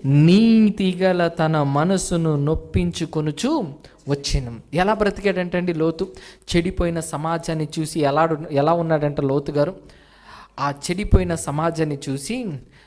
నీతిగల తన మనసును నొప్పించుకొనుచు వచ్చిన ఎలా బ్రతికాడంటే అండి లోతు చెడిపోయిన సమాజాన్ని చూసి ఎలా ఎలా ఉన్నాడంట లోతు గారు ఆ చెడిపోయిన సమాజాన్ని చూసి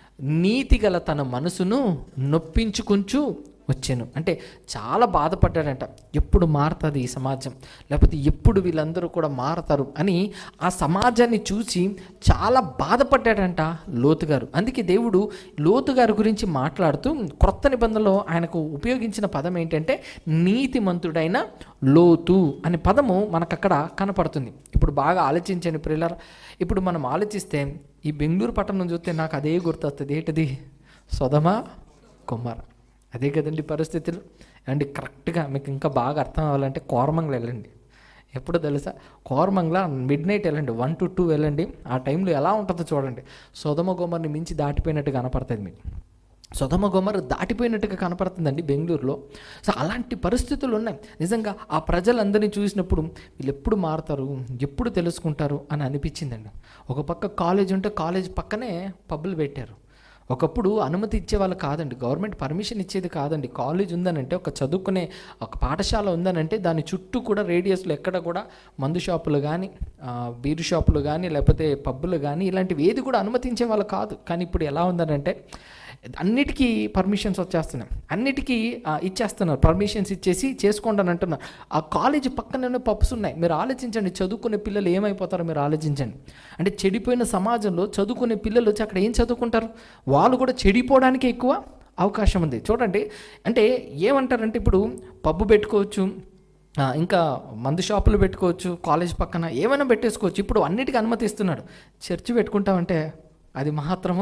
నీతిగల తన మనసును నొప్పించుకుంటూ వచ్చాను అంటే చాలా బాధపడ్డాడంట ఎప్పుడు మారుతుంది ఈ సమాజం లేకపోతే ఎప్పుడు వీళ్ళందరూ కూడా మారతారు అని ఆ సమాజాన్ని చూసి చాలా బాధపడ్డాడంట లోతు గారు అందుకే దేవుడు లోతు గారి గురించి మాట్లాడుతూ క్రొత్త నిబంధనలో ఆయనకు ఉపయోగించిన పదం ఏంటంటే నీతిమంతుడైన లోతు అనే పదము మనకు అక్కడ కనపడుతుంది ఇప్పుడు బాగా ఆలోచించండి ప్రిల్లర్ ఇప్పుడు మనం ఆలోచిస్తే ఈ బెంగళూరు పట్టణం చూస్తే నాకు అదే గుర్తొస్తుంది ఏంటిది సొదమా కుమార్ అదే కదండి పరిస్థితులు అండి కరెక్ట్గా మీకు ఇంకా బాగా అర్థం అవ్వాలంటే కోరమంగళ వెళ్ళండి ఎప్పుడు తెలుసా కోరమంగళ మిడ్ నైట్ వెళ్ళండి వన్ టు టూ వెళ్ళండి ఆ టైంలో ఎలా ఉంటుందో చూడండి సొదమ గుమ్మర్ని మించి దాటిపోయినట్టు కనపడుతుంది మీకు సొదమ గుమ్మరు దాటిపోయినట్టుగా కనపడుతుందండి బెంగళూరులో సో అలాంటి పరిస్థితులు ఉన్నాయి నిజంగా ఆ ప్రజలందరినీ చూసినప్పుడు వీళ్ళు ఎప్పుడు మారుతారు ఎప్పుడు తెలుసుకుంటారు అని అనిపించిందండి ఒక పక్క కాలేజ్ ఉంటే కాలేజ్ పక్కనే పబ్బులు పెట్టారు ఒకప్పుడు అనుమతి ఇచ్చేవాళ్ళు కాదండి గవర్నమెంట్ పర్మిషన్ ఇచ్చేది కాదండి కాలేజ్ ఉందనంటే ఒక చదువుకునే ఒక పాఠశాల ఉందనంటే దాని చుట్టూ కూడా రేడియస్లో ఎక్కడ కూడా మందు షాపులు కానీ బీరు షాపులు కానీ లేకపోతే పబ్బులు కానీ ఇలాంటివి ఏది కూడా అనుమతించే వాళ్ళు కాదు కానీ ఇప్పుడు ఎలా ఉందనంటే అన్నిటికీ పర్మిషన్స్ వచ్చేస్తున్నాయి అన్నిటికీ ఆ, ఇచ్చేస్తున్నారు పర్మిషన్స్ ఇచ్చేసి చేసుకోండి అని అంటున్నారు ఆ కాలేజ్ పక్కనే పప్స్ ఉన్నాయి మీరు ఆలోచించండి చదువుకునే పిల్లలు ఏమైపోతారో మీరు ఆలోచించండి అంటే చెడిపోయిన సమాజంలో చదువుకునే పిల్లలు వచ్చి అక్కడ ఏం చదువుకుంటారు వాళ్ళు కూడా చెడిపోవడానికి ఎక్కువ అవకాశం ఉంది చూడండి అంటే ఏమంటారంటే ఇప్పుడు పబ్బు పెట్టుకోవచ్చు ఆ, ఇంకా మందు షాపులు పెట్టుకోవచ్చు కాలేజ్ పక్కన ఏమైనా పెట్టేసుకోవచ్చు ఇప్పుడు అన్నిటికీ అనుమతిస్తున్నాడు చర్చి పెట్టుకుంటామంటే అది మాత్రము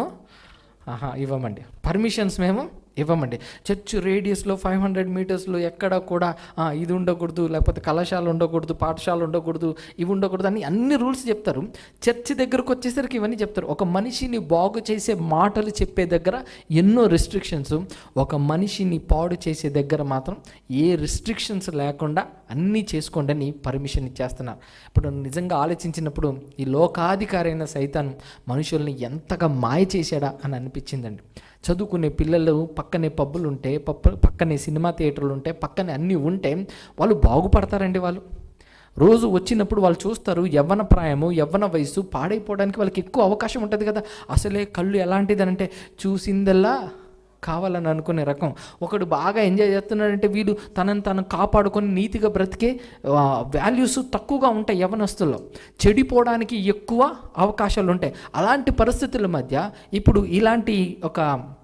ఆహా ఇవ్వమండి పర్మిషన్స్ మేము ఇవ్వమండి చర్చ్ రేడియస్లో ఫైవ్ హండ్రెడ్ మీటర్స్లో ఎక్కడ కూడా ఆ, ఇది ఉండకూడదు లేకపోతే కళాశాల ఉండకూడదు పాఠశాల ఉండకూడదు ఇవి ఉండకూడదు అని అన్ని రూల్స్ చెప్తారు చర్చి దగ్గరకు వచ్చేసరికి ఇవన్నీ చెప్తారు ఒక మనిషిని బాగు చేసే మాటలు చెప్పే దగ్గర ఎన్నో రెస్ట్రిక్షన్స్ ఒక మనిషిని పాడు చేసే దగ్గర మాత్రం ఏ రెస్ట్రిక్షన్స్ లేకుండా అన్నీ చేసుకోండి అని పర్మిషన్ ఇచ్చేస్తున్నారు ఇప్పుడు నిజంగా ఆలోచించినప్పుడు ఈ లోకాధికారి అయిన సైతాన్ మనుషుల్ని ఎంతగా మాయ చేశాడా అని అనిపించిందండి చదువుకునే పిల్లలు పక్కనే పబ్బులు ఉంటే పప్ప పక్కనే సినిమా థియేటర్లు ఉంటే పక్కనే అన్నీ ఉంటే వాళ్ళు బాగుపడతారండి వాళ్ళు రోజు వచ్చినప్పుడు వాళ్ళు చూస్తారు యవ్వన ప్రాయము యవ్వన వయసు పాడైపోవడానికి వాళ్ళకి ఎక్కువ అవకాశం ఉంటుంది కదా అసలే కళ్ళు ఎలాంటిది అంటే చూసిందల్లా కావాలని అనుకునే రకం ఒకడు బాగా ఎంజాయ్ చేస్తున్నాడంటే వీడు తనని తను కాపాడుకొని నీతిగా బ్రతికే వాల్యూస్ తక్కువగా ఉంటాయి యవనస్తుల్లో చెడిపోవడానికి ఎక్కువ అవకాశాలు ఉంటాయి అలాంటి పరిస్థితుల మధ్య ఇప్పుడు ఇలాంటి ఒక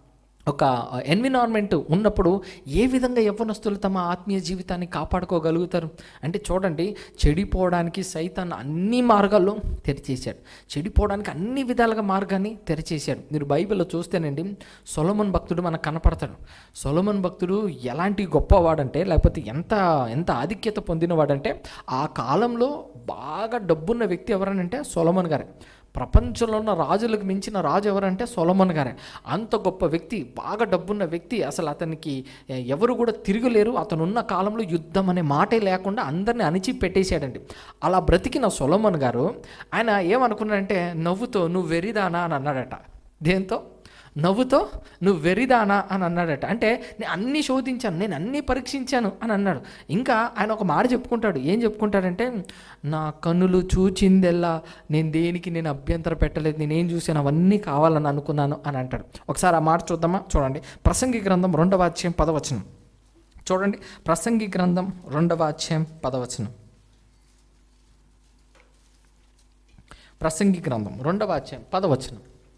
ఒక ఎన్విరాన్మెంట్ ఉన్నప్పుడు ఏ విధంగా యవ్వనస్తులు తమ ఆత్మీయ జీవితాన్ని కాపాడుకోగలుగుతారు అంటే చూడండి చెడిపోవడానికి సైతాన్ అన్ని మార్గాల్లో తెరిచేశాడు చెడిపోవడానికి అన్ని విధాలుగా మార్గాన్ని తెరిచేశాడు మీరు బైబిల్లో చూస్తేనండి సొలమన్ భక్తుడు మనకు కనపడతాడు సొలమన్ భక్తుడు ఎలాంటి గొప్పవాడంటే లేకపోతే ఎంత ఎంత ఆధిక్యత పొందినవాడంటే ఆ కాలంలో బాగా డబ్బున్న వ్యక్తి ఎవరనంటే సొలమన్ గారే ప్రపంచంలో ఉన్న రాజులకు మించిన రాజు ఎవరంటే సొలమన్ గారే అంత గొప్ప వ్యక్తి బాగా డబ్బున్న వ్యక్తి అసలు అతనికి ఎవరు కూడా తిరగలేరు అతను ఉన్న కాలంలో యుద్ధం అనే మాటే లేకుండా అందరిని అణిచి పెట్టేశాడండి అలా బ్రతికిన సొలమన్ గారు ఆయన ఏమనుకున్నాడంటే నవ్వుతో నువ్వు వెరిదానా అని అన్నాడట దేంతో నవ్వుతో నువ్వు వెరిదానా అని అన్నాడట అంటే నేను అన్నీ శోధించాను నేను అన్నీ పరీక్షించాను అని అన్నాడు ఇంకా ఆయన ఒక మాట చెప్పుకుంటాడు ఏం చెప్పుకుంటాడంటే నా కన్నులు చూచిందెల్లా నేను దేనికి నేను అభ్యంతరం పెట్టలేదు నేనేం చూసాను అవన్నీ కావాలని అనుకున్నాను అని అంటాడు ఒకసారి ఆ మాట చూద్దామా చూడండి ప్రసంగి గ్రంథం రెండవ అధ్యాయం పదవచనం చూడండి ప్రసంగి గ్రంథం రెండవ అధ్యాయం పదవచనం ప్రసంగి గ్రంథం రెండవ అధ్యాయం పదవచనం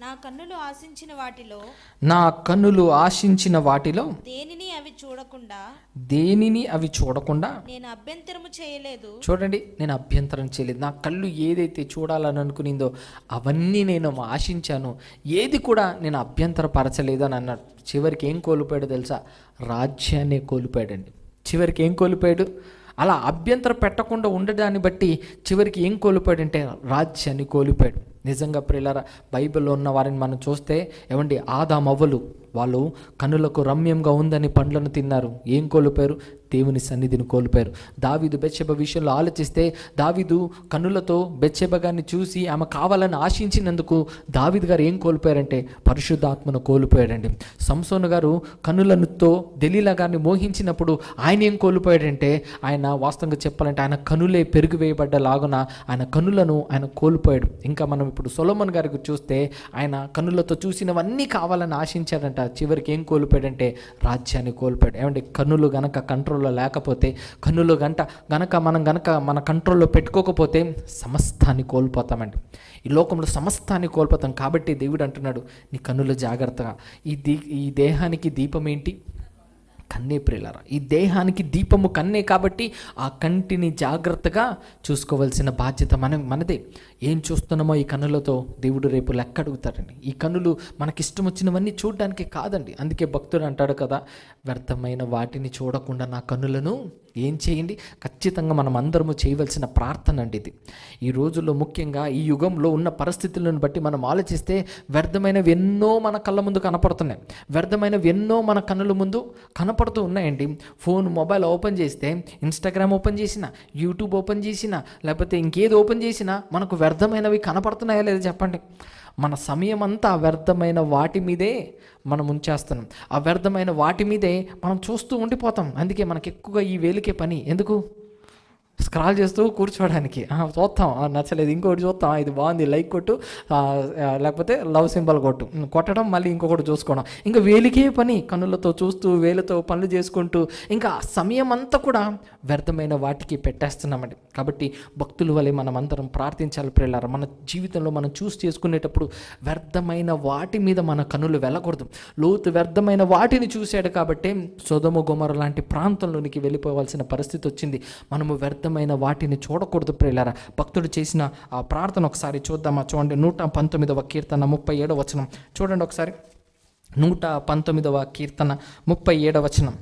నా కన్నులు ఆశించిన వాటిలో నా కన్నులు ఆశించిన వాటిలో దేనిని అవి చూడకుండా దేనిని అవి చూడకుండా నేను అభ్యంతరము చేయలేదు చూడండి నేను అభ్యంతరం చేయలేదు నా కళ్ళు ఏదైతే చూడాలని అనుకునిందో అవన్నీ నేను ఆశించాను ఏది కూడా నేను అభ్యంతరపరచలేదు అని అన్నాడు చివరికి ఏం కోల్పోయాడు తెలుసా రాజ్యాన్ని కోల్పోయాడండి చివరికి ఏం కోల్పోయాడు అలా అభ్యంతరం పెట్టకుండా ఉండడాన్ని బట్టి చివరికి ఏం కోల్పోయాడంటే రాజ్యాన్ని కోల్పోయాడు నిజంగా ప్రియులారా బైబిల్లో ఉన్న వారిని మనం చూస్తే ఏమండి ఆదామవ్వలు వాళ్ళు కనులకు రమ్యంగా ఉందని పండ్లను తిన్నారు ఏం కోల్పోయారు దేవుని సన్నిధిని కోల్పోయారు దావీదు బెచ్చబ విషయంలో ఆలోచిస్తే దావీదు కన్నులతో బెచ్చబ గారిని చూసి ఆమె కావాలని ఆశించినందుకు దావీదు గారు ఏం కోల్పోయారంటే పరిశుద్ధాత్మను కోల్పోయాడండి సంసోను గారు కన్నులతో దెలీలా గారిని మోహించినప్పుడు ఆయన ఏం కోల్పోయాడంటే ఆయన వాస్తవంగా చెప్పాలంటే ఆయన కనులే పెరుగు వేయబడ్డలాగున ఆయన కనులను ఆయన కోల్పోయాడు ఇంకా మనం ఇప్పుడు సొలమన్ గారికి చూస్తే ఆయన కన్నులతో చూసినవన్నీ కావాలని ఆశించాడంట చివరికి ఏం కోల్పోయాడంటే రాజ్యాన్ని కోల్పోయాడు ఏమంటే కన్నులు గనక కంట్రోల్లో లేకపోతే కన్నులు గంట గనక మనం గనక మన కంట్రోల్లో పెట్టుకోకపోతే సమస్తాన్ని కోల్పోతామండి ఈ లోకంలో సమస్తాన్ని కోల్పోతాం కాబట్టి దేవుడు అంటున్నాడు నీ కన్నులు జాగ్రత్తగా ఈ దీ ఈ దేహానికి దీపం ఏంటి కన్నే ప్రియులారా ఈ దేహానికి దీపము కన్నే కాబట్టి ఆ కంటిని జాగ్రత్తగా చూసుకోవాల్సిన బాధ్యత మన మనదే ఏం చూస్తున్నామో ఈ కన్నులతో దేవుడు రేపు లెక్క అడుగుతాడండి ఈ కన్నులు మనకిష్టం వచ్చినవన్నీ చూడడానికి కాదండి అందుకే భక్తుడు అంటాడు కదా వ్యర్థమైన వాటిని చూడకుండా నా కన్నులను ఏం చేయండి ఖచ్చితంగా మనం అందరము చేయవలసిన ప్రార్థన అండి ఇది ఈ రోజుల్లో ముఖ్యంగా ఈ యుగంలో ఉన్న పరిస్థితులను బట్టి మనం ఆలోచిస్తే వ్యర్థమైనవి ఎన్నో మన కళ్ళ ముందు కనపడుతున్నాయి వ్యర్థమైనవి ఎన్నో మన కన్నుల ముందు కనపడుతూ ఉన్నాయండి ఫోన్ మొబైల్ ఓపెన్ చేస్తే ఇన్స్టాగ్రామ్ ఓపెన్ చేసిన యూట్యూబ్ ఓపెన్ చేసిన లేకపోతే ఇంకేది ఓపెన్ చేసినా మనకు వ్యర్థమైనవి కనపడుతున్నాయా లేదా చెప్పండి మన సమయం అంతా ఆ వ్యర్థమైన వాటి మీదే మనం ఉంచేస్తున్నాం ఆ వ్యర్థమైన వాటి మీదే మనం చూస్తూ ఉండిపోతాం అందుకే మనకి ఎక్కువగా ఈ వేలికే పని ఎందుకు స్క్రాల్ చేస్తూ కూర్చోవడానికి ఆ, చూస్తాం ఆ, నచ్చలేదు ఇంకోటి చూస్తాం ఆ, ఇది బాగుంది లైక్ కొట్టు ఆ, ఆ, లేకపోతే లవ్ సింబల్ కొట్టు ఉమ్, కొట్టడం మళ్ళీ ఇంకొకటి చూసుకోవడం ఇంకా వేలికే పని కన్నులతో చూస్తూ వేలతో పనులు చేసుకుంటూ ఇంకా ఆ సమయం అంతా కూడా వ్యర్థమైన వాటికి పెట్టేస్తున్నామండి కాబట్టి భక్తుల వలె మనం అందరం ప్రార్థించాలి ప్రియులారా మన జీవితంలో మనం చూస్ చేసుకునేటప్పుడు వ్యర్థమైన వాటి మీద మన కన్నులు వెళ్ళకూడదు లోతు వ్యర్థమైన వాటిని చూశాడు కాబట్టి సొదము గుమర లాంటి ప్రాంతంలోనికి వెళ్ళిపోవాల్సిన పరిస్థితి వచ్చింది మనము వ్యర్థమైన వాటిని చూడకూడదు ప్రియులారా భక్తుడు చేసిన ఆ ప్రార్థన ఒకసారి చూద్దామా చూడండి నూట పంతొమ్మిదవ కీర్తన ముప్పై ఏడవ వచనం చూడండి ఒకసారి నూట పంతొమ్మిదవ కీర్తన ముప్పై ఏడవ వచనం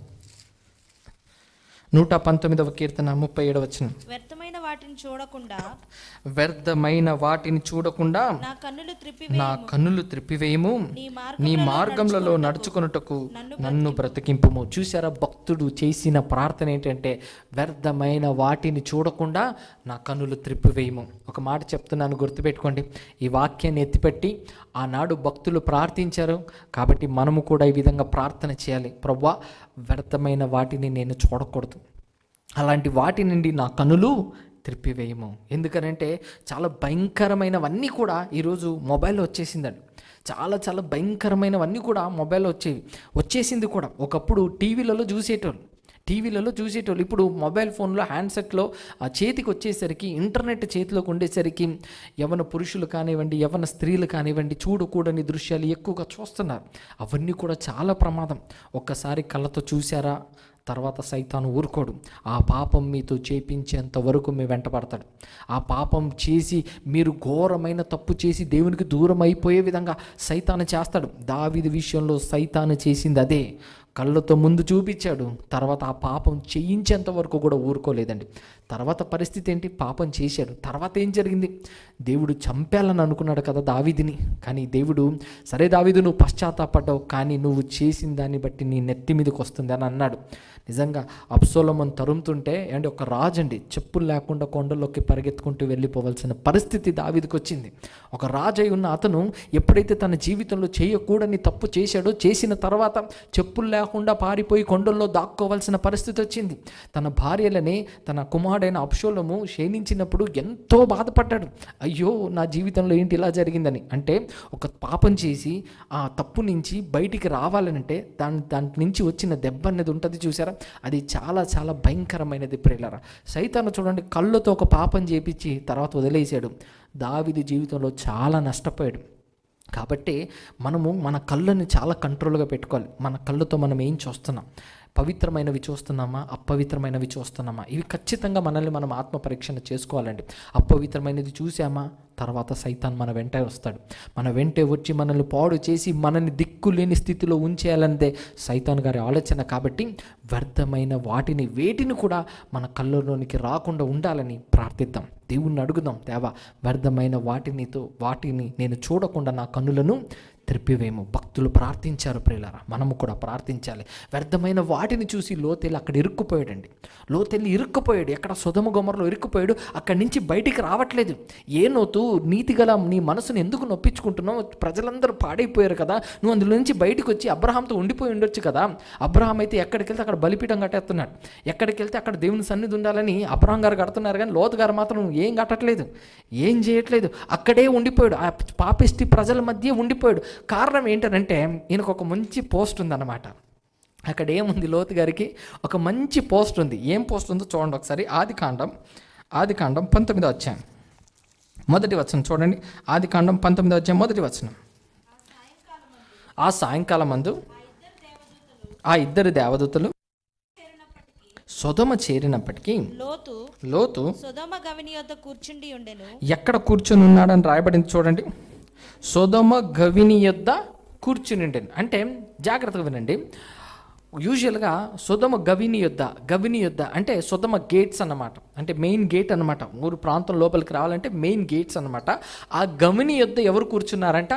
నూట పంతొమ్మిదవ కీర్తన ముప్పై ఏడవ వచనం వ్యర్థమైన వాటిని చూడకుండా వ్యర్థమైన వాటిని చూడకుండా నా కన్నులు త్రిప్పి నా కన్నులు త్రిప్పివేయము నీ నీ మార్గంలో నడుచుకొనుటకు నన్ను బ్రతికింపుము చూసారా భక్తుడు చేసిన ప్రార్థన ఏంటంటే వ్యర్థమైన వాటిని చూడకుండా నా కన్నులు త్రిప్పివేయము ఒక మాట చెప్తున్నాను గుర్తుపెట్టుకోండి ఈ వాక్యాన్ని ఎత్తిపెట్టి ఆనాడు భక్తులు ప్రార్థించారు కాబట్టి మనము కూడా ఈ విధంగా ప్రార్థన చేయాలి ప్రవ్వా వ్యర్థమైన వాటిని నేను చూడకూడదు అలాంటి వాటి నుండి నా కనులు త్రిప్పివేయము ఎందుకనంటే చాలా భయంకరమైనవన్నీ కూడా ఈరోజు మొబైల్లో వచ్చేసిందండి చాలా చాలా భయంకరమైనవన్నీ కూడా మొబైల్లో వచ్చేవి వచ్చేసింది కూడా ఒకప్పుడు టీవీలలో చూసేటోళ్ళు టీవీలలో చూసేటోళ్ళు ఇప్పుడు మొబైల్ ఫోన్లో హ్యాండ్సెట్లో ఆ చేతికి వచ్చేసరికి ఇంటర్నెట్ చేతిలోకి ఉండేసరికి యవన పురుషులు కానివ్వండి యవన స్త్రీలు కానివ్వండి చూడకూడని దృశ్యాలు ఎక్కువగా చూస్తున్నారు అవన్నీ కూడా చాలా ప్రమాదం ఒక్కసారి కళ్ళతో చూసారా తర్వాత సైతాను ఊరుకోడు ఆ పాపం మీతో చేపించేంత వరకు మీ వెంటపడతాడు ఆ పాపం చేసి మీరు ఘోరమైన తప్పు చేసి దేవునికి దూరం అయిపోయే విధంగా సైతాను చేస్తాడు దావిది విషయంలో సైతాను చేసింది అదే కళ్ళతో ముందు చూపించాడు తర్వాత ఆ పాపం చేయించేంత వరకు కూడా ఊరుకోలేదండి తర్వాత పరిస్థితి ఏంటి పాపం చేశాడు తర్వాత ఏం జరిగింది దేవుడు చంపేయాలని అనుకున్నాడు కదా దావీదిని కానీ దేవుడు సరే దావీదు నువ్వు పశ్చాత్తాపడ్డావు కానీ నువ్వు చేసిన దాన్ని బట్టి నీ నెత్తి మీదకి వస్తుంది అని అన్నాడు నిజంగా అప్సోలమని తరుముతుంటే అంటే ఒక రాజు అండి చెప్పులు లేకుండా కొండల్లోకి పరిగెత్తుకుంటూ వెళ్ళిపోవాల్సిన పరిస్థితి దావీదికి వచ్చింది ఒక రాజు అయి ఉన్న అతను ఎప్పుడైతే తన జీవితంలో చేయకూడని తప్పు చేశాడో చేసిన తర్వాత చెప్పులు లేకుండా పారిపోయి కొండల్లో దాక్కోవాల్సిన పరిస్థితి వచ్చింది తన భార్యలని తన కుమారుడైన అప్షోలము క్షీణించినప్పుడు ఎంతో బాధపడ్డాడు అయ్యో నా జీవితంలో ఏంటి ఇలా జరిగిందని అంటే ఒక పాపం చేసి ఆ తప్పు నుంచి బయటికి రావాలనంటే దాని దాని నుంచి వచ్చిన దెబ్బ అనేది ఉంటుంది చూసారా అది చాలా చాలా భయంకరమైనది ప్రియులరా సైతాను చూడండి కళ్ళతో ఒక పాపం చేపించి తర్వాత వదిలేసాడు దావిది జీవితంలో చాలా నష్టపోయాడు కాబట్టి మనము మన కళ్ళని చాలా కంట్రోల్గా పెట్టుకోవాలి మన కళ్ళతో మనం ఏం చూస్తున్నాం పవిత్రమైనవి చూస్తున్నామా అపవిత్రమైనవి చూస్తున్నామా ఇవి ఖచ్చితంగా మనల్ని మనం ఆత్మ పరీక్షణ చేసుకోవాలండి అపవిత్రమైనది చూసామా తర్వాత సైతాన్ మన వెంటే వస్తాడు మన వెంటే వచ్చి మనల్ని పాడు చేసి మనల్ని దిక్కు లేని స్థితిలో ఉంచేయాలన్నదే సైతాన్ గారి ఆలోచన కాబట్టి వ్యర్థమైన వాటిని వేటిని కూడా మన కళ్ళలోనికి రాకుండా ఉండాలని ప్రార్థిద్దాం దేవుణ్ణి అడుగుదాం దేవా వ్యర్థమైన వాటినితో వాటిని నేను చూడకుండా నా కన్నులను త్రిప్పివేము భక్తులు ప్రార్థించారు ప్రియులారా మనము కూడా ప్రార్థించాలి వ్యర్థమైన వాటిని చూసి లోతెల్లి అక్కడ ఇరుక్కుపోయాడండి లోతెల్లి ఇరుక్కుపోయాడు ఎక్కడ సుధమ గొమరలో ఇరుక్కుపోయాడు అక్కడి నుంచి బయటికి రావట్లేదు ఏ నోతు నీతిగల నీ మనసును ఎందుకు నొప్పించుకుంటున్నావు ప్రజలందరూ పాడైపోయారు కదా నువ్వు అందులో నుంచి బయటికి వచ్చి అబ్రహాంతో ఉండిపోయి ఉండొచ్చు కదా అబ్రహాం అయితే ఎక్కడికి వెళ్తే అక్కడ బలిపీఠం కట్టేస్తున్నాడు ఎక్కడికి వెళ్తే అక్కడ దేవుని సన్నిధి ఉండాలని అబ్రహాం గారు కడుతున్నారు కానీ లోతు గారు మాత్రం ఏం కట్టట్లేదు ఏం చేయట్లేదు అక్కడే ఉండిపోయాడు ఆ పాపిష్టి ప్రజల మధ్య ఉండిపోయాడు కారణం ఏంటంటే ఈయనకు ఒక మంచి పోస్ట్ ఉందన్నమాట అక్కడ ఏముంది లోతు గారికి ఒక మంచి పోస్ట్ ఉంది ఏం పోస్ట్ ఉందో చూడండి ఒకసారి ఆది కాండం ఆది కాండం పంతొమ్మిదో వచ్చాను మొదటి వచనం చూడండి ఆది కాండం పంతొమ్మిదో వచ్చాం మొదటి వచనం ఆ సాయంకాలం మందు ఆ ఇద్దరు దేవదూతలు సొదమ చేరినప్పటికీ లోతు లోతు సుధమ గవిని యొద్ద కూర్చుండి ఉండెను ఎక్కడ కూర్చొని ఉన్నాడని రాయబడింది చూడండి సొదమ గవిని యొద్ద కూర్చుని ఉండేది అంటే జాగ్రత్తగా వినండి యూజువల్గా సుధమ గవిని యొద్ద గవిని యొద్ద అంటే సుధమ గేట్స్ అన్నమాట అంటే మెయిన్ గేట్ అన్నమాట ఊరు ప్రాంతం లోపలికి రావాలంటే మెయిన్ గేట్స్ అన్నమాట ఆ గవిని యొద్ద ఎవరు కూర్చున్నారంట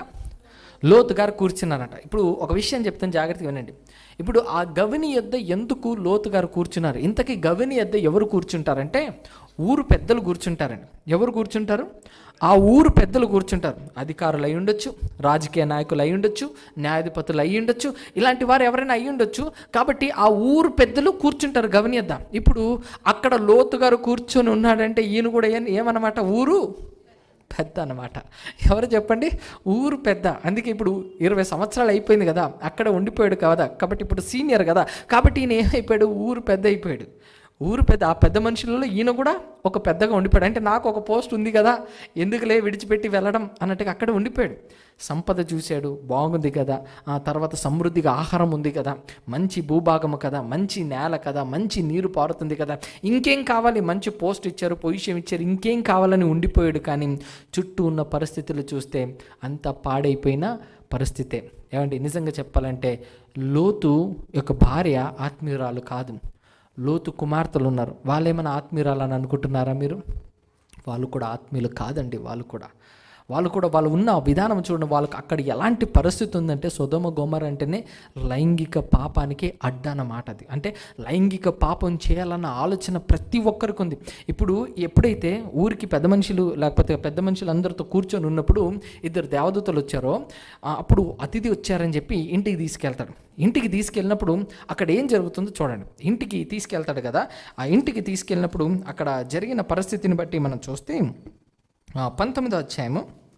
లోతు గారు కూర్చున్నారట ఇప్పుడు ఒక విషయం చెప్తాను జాగ్రత్తగా వినండి ఇప్పుడు ఆ గవిని యొద్ద ఎందుకు లోతు గారు కూర్చున్నారు ఇంతకీ గవిని యొద్ద ఎవరు కూర్చుంటారంటే ఊరు పెద్దలు కూర్చుంటారండి ఎవరు కూర్చుంటారు ఆ ఊరు పెద్దలు కూర్చుంటారు అధికారులు అయి ఉండొచ్చు రాజకీయ నాయకులు అయి ఉండొచ్చు న్యాయాధిపతులు అయి ఉండొచ్చు ఇలాంటి వారు ఎవరైనా అయి ఉండొచ్చు కాబట్టి ఆ ఊరు పెద్దలు కూర్చుంటారు గవిని యొద్ద ఇప్పుడు అక్కడ లోతు గారు కూర్చొని ఉన్నాడంటే ఈయన కూడా ఏం ఏమన్నమాట ఊరు పెద్ద అన్నమాట ఎవరు చెప్పండి ఊరు పెద్ద అందుకే ఇప్పుడు ఇరవై సంవత్సరాలు అయిపోయింది కదా అక్కడ ఉండిపోయాడు కదా కాబట్టి ఇప్పుడు సీనియర్ కదా కాబట్టి ఈయన ఏమైపోయాడు ఊరు పెద్ద అయిపోయాడు ఊరు పెద్ద ఆ పెద్ద మనుషులలో ఈయన కూడా ఒక పెద్దగా ఉండిపోయాడు అంటే నాకు ఒక పోస్ట్ ఉంది కదా ఎందుకులే విడిచిపెట్టి వెళ్ళడం అన్నట్టుగా అక్కడ ఉండిపోయాడు సంపద చూశాడు బాగుంది కదా ఆ తర్వాత సమృద్ధిగా ఆహారం ఉంది కదా మంచి భూభాగము కదా మంచి నేల కదా మంచి నీరు పారుతుంది కదా ఇంకేం కావాలి మంచి పోస్ట్ ఇచ్చారు పొజిషన్ ఇచ్చారు ఇంకేం కావాలని ఉండిపోయాడు కానీ చుట్టూ ఉన్న పరిస్థితులు చూస్తే అంత పాడైపోయిన పరిస్థితే ఏమండి నిజంగా చెప్పాలంటే లోతు యొక్క భార్య ఆత్మీయురాలు కాదు లోతు కుమార్తెలు ఉన్నారు వాళ్ళేమైనా ఆత్మీయురాలని అనుకుంటున్నారా మీరు వాళ్ళు కూడా ఆత్మీయులు కాదండి వాళ్ళు కూడా వాళ్ళు కూడా వాళ్ళు ఉన్న విధానం చూడండి వాళ్ళకి అక్కడ ఎలాంటి పరిస్థితి ఉందంటే సుధమ గోమర్ అంటేనే లైంగిక పాపానికి అడ్డన్నమాట అది అంటే లైంగిక పాపం చేయాలన్న ఆలోచన ప్రతి ఒక్కరికి ఉంది ఇప్పుడు ఎప్పుడైతే ఊరికి పెద్ద మనుషులు లేకపోతే పెద్ద మనుషులు అందరితో కూర్చొని ఉన్నప్పుడు ఇద్దరు దేవదూతలు వచ్చారో ఆ, అప్పుడు అతిథి వచ్చారని చెప్పి ఇంటికి తీసుకెళ్తాడు ఇంటికి తీసుకెళ్ళినప్పుడు అక్కడ ఏం జరుగుతుందో చూడండి ఇంటికి తీసుకెళ్తాడు కదా ఆ ఇంటికి తీసుకెళ్ళినప్పుడు అక్కడ జరిగిన పరిస్థితిని బట్టి మనం చూస్తే ఆ, పంతొమ్మిదో అధ్యాయము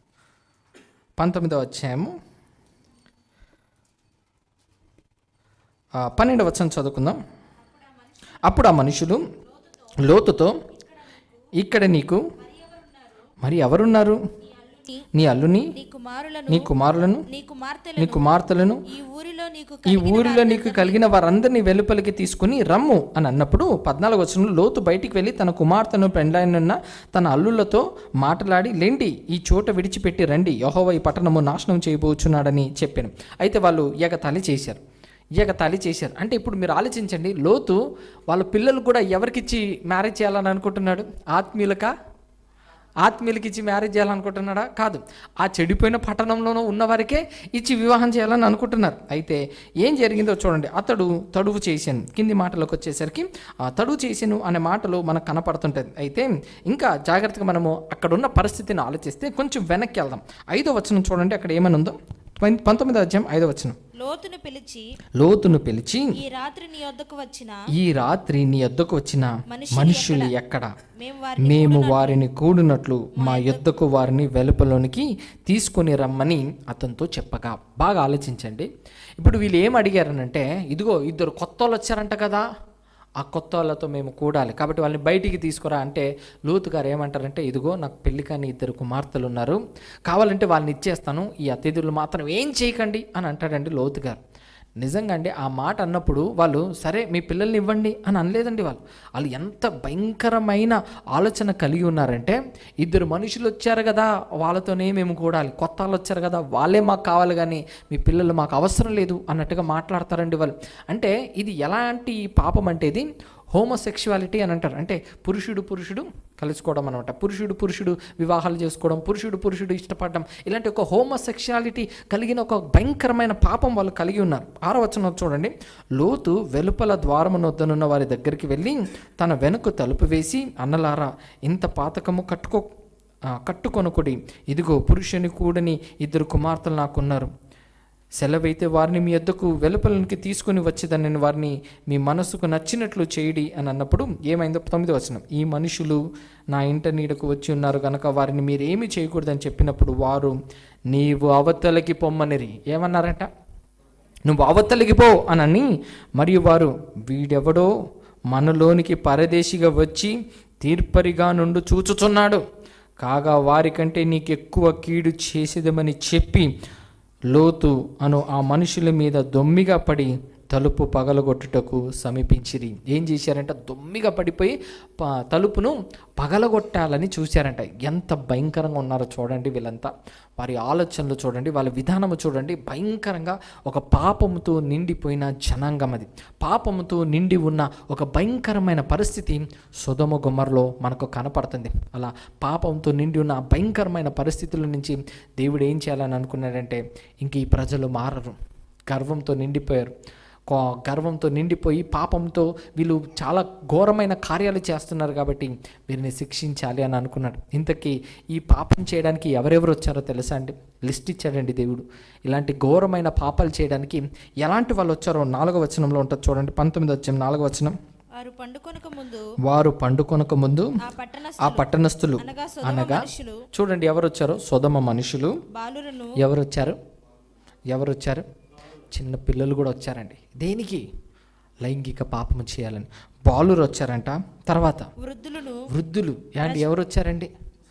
పంతొమ్మిదో అధ్యాయము ఆ, పన్నెండవ వచనం చదువుకుందాం అప్పుడు ఆ మనుషులు లోతుతో ఇక్కడ నీకు మరి ఎవరున్నారు నీ అల్లుని నీ కుమారులను నీ కుమారులను నీ నీ కుమార్తెలను కుమార్తెలను ఈ ఊరిలో నీకు ఈ ఊరిలో నీకు కలిగిన వారందరినీ వెలుపలికి తీసుకుని రమ్ము అని అన్నప్పుడు పద్నాలుగు వచనంలో లోతు బయటికి వెళ్ళి తన కుమార్తెను పెండ్లైనున్న తన అల్లులతో మాట్లాడి లేండి ఈ చోట విడిచిపెట్టి రండి యహోవ ఈ పట్టణము నాశనం చేయబోచున్నాడని చెప్పాను అయితే వాళ్ళు ఎగతాళి చేశారు ఎగతాళి చేశారు అంటే ఇప్పుడు మీరు ఆలోచించండి లోతు వాళ్ళ పిల్లలు కూడా ఎవరికిచ్చి మ్యారేజ్ చేయాలని అనుకుంటున్నాడు ఆత్మీయులకా ఆత్మీయులకి ఇచ్చి మ్యారేజ్ చేయాలనుకుంటున్నాడా కాదు ఆ చెడిపోయిన పట్టణంలోనూ ఉన్నవారికే ఇచ్చి వివాహం చేయాలని అనుకుంటున్నారు అయితే ఏం జరిగిందో చూడండి అతడు తడువు చేశాను కింది మాటలోకి వచ్చేసరికి ఆ తడువు చేసాను అనే మాటలు మనకు కనపడుతుంటుంది అయితే ఇంకా జాగ్రత్తగా మనము అక్కడ ఉన్న పరిస్థితిని ఆలోచిస్తే కొంచెం వెనక్కి వెళ్దాం ఐదో వచనం చూడండి అక్కడ ఏమని ఉందో పం- పంతొమ్మిదో అధ్యాయం ఐదో వచనం లోతును పిలిచి లోతును పిలిచి ఈ రాత్రి నీ వద్దకు వచ్చిన ఈ రాత్రి నీ వద్దకు వచ్చిన మనుషులు మనుషులు ఎక్కడ మేము వారిని మేము వారిని కూడినట్లు మా యొద్దకు వారిని వెలుపలోనికి తీసుకొని రమ్మని అతనితో చెప్పగా బాగా ఆలోచించండి ఇప్పుడు వీళ్ళు ఏం అడిగారనంటే ఇదిగో ఇద్దరు కొత్త వాళ్ళు వచ్చారంట కదా ఆ కొత్త వాళ్ళతో మేము కూడాలి కాబట్టి వాళ్ళని బయటికి తీసుకురా అంటే లోతు గారు ఏమంటారంటే ఇదిగో నాకు పెళ్లి కాని ఇద్దరు కుమార్తెలు ఉన్నారు కావాలంటే వాళ్ళని ఇచ్చేస్తాను ఈ అతిథులు మాత్రం ఏం చేయకండి అని అంటాడండి లోతు గారు నిజంగా అండి ఆ మాట అన్నప్పుడు వాళ్ళు సరే మీ పిల్లల్ని ఇవ్వండి అని అనలేదండి వాళ్ళు వాళ్ళు ఎంత భయంకరమైన ఆలోచన కలిగి ఉన్నారంటే ఇద్దరు మనుషులు వచ్చారు కదా వాళ్ళతోనే మేము కూడాలి కొత్త వాళ్ళు వచ్చారు కదా వాళ్ళే మాకు కావాలి కానీ మీ పిల్లలు మాకు అవసరం లేదు అన్నట్టుగా మాట్లాడతారండి వాళ్ళు అంటే ఇది ఎలాంటి పాపం అంటే ఇది హోమోసెక్షువాలిటీ అని అంటారు అంటే పురుషుడు పురుషుడు కలుసుకోవడం అనమాట పురుషుడు పురుషుడు వివాహాలు చేసుకోవడం పురుషుడు పురుషుడు ఇష్టపడడం ఇలాంటి ఒక హోమోసెక్షువాలిటీ కలిగిన ఒక భయంకరమైన పాపం వాళ్ళు కలిగి ఉన్నారు ఆరో వచనం చూడండి లోతు వెలుపల ద్వారమునొద్దనున్న వారి దగ్గరికి వెళ్ళి తన వెనుక తలుపు వేసి అన్నలారా ఇంత పాతకము కట్టుకో ఆ, కట్టుకొనుకుడి ఇదిగో పురుషుని కూడని ఇద్దరు కుమార్తెలు నాకున్నారు సెలవైతే వారిని మీ యొద్దకు వెలుపలనికి తీసుకుని వచ్చేదాన్ని వారిని మీ మనసుకు నచ్చినట్లు చేయడి అని అన్నప్పుడు ఏమైందో తొమ్మిది వచనం ఈ మనుషులు నా ఇంట నీడకు వచ్చి ఉన్నారు కనుక వారిని మీరేమి చేయకూడదని చెప్పినప్పుడు వారు నీవు అవతలకి పొమ్మనిరి ఏమన్నారట నువ్వు అవతలికి పో అనని మరియు వారు వీడెవడో మనలోనికి పరదేశిగా వచ్చి తీర్పరిగా నుండి చూచుచున్నాడు కాగా వారికంటే నీకు ఎక్కువ కీడు చేసేదమని చెప్పి లోతు అను ఆ మనుషుల మీద దొమ్మిగా పడి తలుపు పగలగొట్టుటకు సమీపించిరి ఏం చేశారంట దొమ్మిగా పడిపోయి ప తలుపును పగలగొట్టాలని చూశారంట ఎంత భయంకరంగా ఉన్నారో చూడండి వీళ్ళంతా వారి ఆలోచనలు చూడండి వాళ్ళ విధానము చూడండి భయంకరంగా ఒక పాపముతో నిండిపోయిన జనాంగం అది పాపముతో నిండి ఉన్న ఒక భయంకరమైన పరిస్థితి సుధమ గుమ్మర్లో మనకు కనపడుతుంది అలా పాపంతో నిండి ఉన్న ఆ భయంకరమైన పరిస్థితుల నుంచి దేవుడు ఏం చేయాలని అనుకున్నాడంటే ఇంక ఈ ప్రజలు మారరు గర్వంతో నిండిపోయారు కో- గర్వంతో నిండిపోయి పాపంతో వీళ్ళు చాలా ఘోరమైన కార్యాలు చేస్తున్నారు కాబట్టి వీరిని శిక్షించాలి అని అనుకున్నాడు ఇంతకీ ఈ పాపం చేయడానికి ఎవరెవరు వచ్చారో తెలుసా అండి లిస్ట్ ఇచ్చాడండి దేవుడు ఇలాంటి ఘోరమైన పాపాలు చేయడానికి ఎలాంటి వాళ్ళు వచ్చారో నాలుగో వచనంలో ఉంటుంది చూడండి పంతొమ్మిది వచ్చాం నాలుగో వచనం వారు పండుకొనక ముందు వారు పండుకొనక ముందు ఆ పట్టణ ఆ పట్టణస్థులు అనగా సొదొమ అనగా మనుషులు చూడండి ఎవరు వచ్చారో సొదమ మనుషులు బాలురను ఎవరు వచ్చారు ఎవరు వచ్చారు చిన్న పిల్లలు కూడా వచ్చారండి దేనికి లైంగిక పాపము చేయాలని బాలురు వచ్చారంట తర్వాత వృద్ధులను వృద్ధులు ఏంటి ఎవరు వచ్చారండి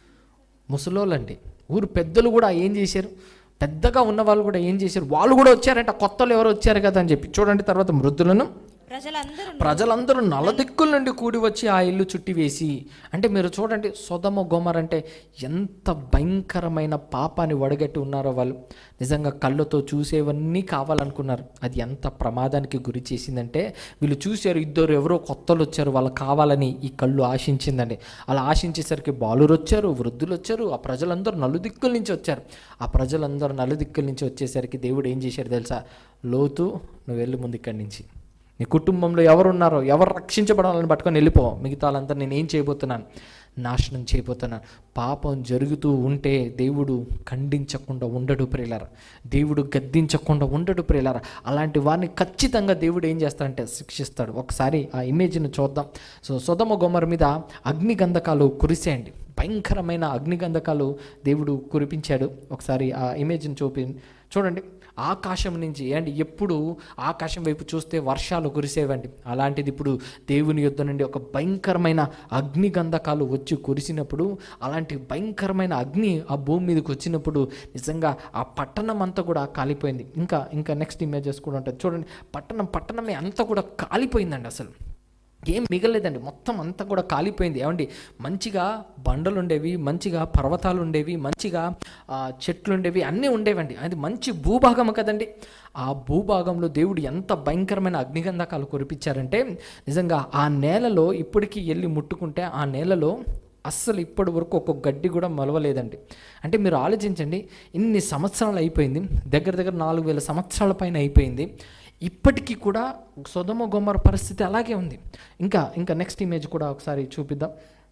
ముసలోళ్ళండి ఊరు పెద్దలు కూడా ఏం చేశారు పెద్దగా ఉన్న వాళ్ళు కూడా ఏం చేశారు వాళ్ళు కూడా వచ్చారంట కొత్తలు ఎవరు వచ్చారు కదా అని చెప్పి చూడండి తర్వాత వృద్ధులను ప్రజలందరూ ప్రజలందరూ నలదిక్కుల నుండి కూడి వచ్చి ఆ ఇల్లు చుట్టివేసి అంటే మీరు చూడండి సొదమ గోమర్ అంటే ఎంత భయంకరమైన పాపాన్ని వడగట్టి ఉన్నారో వాళ్ళు నిజంగా కళ్ళతో చూసేవన్నీ కావాలనుకున్నారు అది ఎంత ప్రమాదానికి గురి చేసిందంటే వీళ్ళు చూశారు ఇద్దరు ఎవరో కొత్తలు వచ్చారు వాళ్ళు కావాలని ఈ కళ్ళు ఆశించిందండి అలా ఆశించేసరికి బాలురు వచ్చారు వృద్ధులు వచ్చారు ఆ ప్రజలందరూ నలుదిక్కుల నుంచి వచ్చారు ఆ ప్రజలందరూ నలుదిక్కుల నుంచి వచ్చేసరికి దేవుడు ఏం చేశాడు తెలుసా లోతు నువ్వు వెళ్ళు ముందు ఇక్కడి నుంచి నీ కుటుంబంలో ఎవరున్నారో ఎవరు రక్షించబడాలని పట్టుకొని వెళ్ళిపో మిగతా వాళ్ళంతా నేను ఏం చేయబోతున్నాను నాశనం చేయబోతున్నాను పాపం జరుగుతూ ఉంటే దేవుడు ఖండించకుండా ఉండడు ప్రియులారా దేవుడు గద్దించకుండా ఉండడు ప్రియులారా అలాంటి వారిని ఖచ్చితంగా దేవుడు ఏం చేస్తాడంటే శిక్షిస్తాడు ఒకసారి ఆ ఇమేజ్ని చూద్దాం సో సుధమ గొమ్మర మీద అగ్నిగంధకాలు కురిసేయండి భయంకరమైన అగ్నిగంధకాలు దేవుడు కురిపించాడు ఒకసారి ఆ ఇమేజ్ని చూపి చూడండి ఆకాశం నుంచి అండి ఎప్పుడు ఆకాశం వైపు చూస్తే వర్షాలు కురిసేవండి అలాంటిది ఇప్పుడు దేవుని యుద్ధ నుండి ఒక భయంకరమైన అగ్నిగంధకాలు వచ్చి కురిసినప్పుడు అలాంటి భయంకరమైన అగ్ని ఆ భూమి మీదకి వచ్చినప్పుడు నిజంగా ఆ పట్టణం అంతా కూడా కాలిపోయింది ఇంకా ఇంకా నెక్స్ట్ ఇమేజెస్ కూడా ఉంటుంది చూడండి పట్టణం పట్టణమే అంతా కూడా కాలిపోయిందండి అసలు ఏం మిగలేదండి మొత్తం అంతా కూడా కాలిపోయింది ఏమండి మంచిగా బండలు ఉండేవి మంచిగా పర్వతాలు ఉండేవి మంచిగా ఆ, చెట్లు ఉండేవి అన్నీ ఉండేవండి అది మంచి భూభాగం కదండి ఆ భూభాగంలో దేవుడు ఎంత భయంకరమైన అగ్నిగంధకాలు కురిపించారంటే నిజంగా ఆ నేలలో ఇప్పటికీ వెళ్ళి ముట్టుకుంటే ఆ నేలలో అస్సలు ఇప్పటి వరకు ఒక గడ్డి కూడా మొలవలేదండి అంటే మీరు ఆలోచించండి ఇన్ని సంవత్సరాలు అయిపోయింది దగ్గర దగ్గర నాలుగు వేల సంవత్సరాల పైన అయిపోయింది ఇప్పటికీ కూడా సొదమ గొమ్మర పరిస్థితి అలాగే ఉంది ఇంకా ఇంకా నెక్స్ట్ ఇమేజ్ కూడా ఒకసారి చూపిద్దాం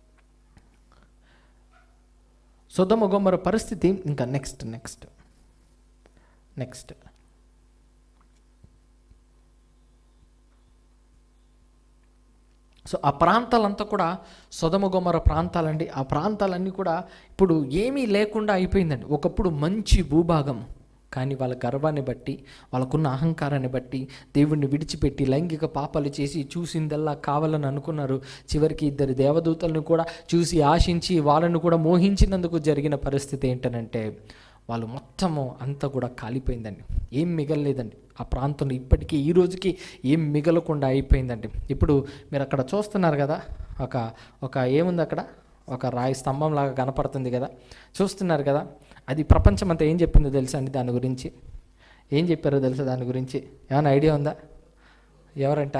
సొదమ గొమ్మర పరిస్థితి ఇంకా నెక్స్ట్ నెక్స్ట్ నెక్స్ట్ సో ఆ ప్రాంతాలంతా కూడా సొదమ గొమ్మర ప్రాంతాలండి ఆ ప్రాంతాలన్నీ కూడా ఇప్పుడు ఏమీ లేకుండా అయిపోయిందండి ఒకప్పుడు మంచి భూభాగం కానీ వాళ్ళ గర్వాన్ని బట్టి వాళ్ళకున్న అహంకారాన్ని బట్టి దేవుణ్ణి విడిచిపెట్టి లైంగిక పాపాలు చేసి చూసిందల్లా కావాలని అనుకున్నారు చివరికి ఇద్దరు దేవదూతలను కూడా చూసి ఆశించి వాళ్ళను కూడా మోహించినందుకు జరిగిన పరిస్థితి ఏంటనంటే వాళ్ళు మొత్తము అంతా కూడా కాలిపోయిందండి ఏం మిగలలేదండి ఆ ప్రాంతంలో ఇప్పటికీ ఈ రోజుకి ఏం మిగలకుండా అయిపోయిందండి ఇప్పుడు మీరు అక్కడ చూస్తున్నారు కదా ఒక ఒక ఏముంది అక్కడ ఒక రాయి స్తంభం లాగా కనపడుతుంది కదా చూస్తున్నారు కదా అది ప్రపంచం అంతా ఏం చెప్పిందో తెలుసా అండి దాని గురించి ఏం చెప్పారో తెలుసా దాని గురించి ఏమైనా ఐడియా ఉందా ఎవరంట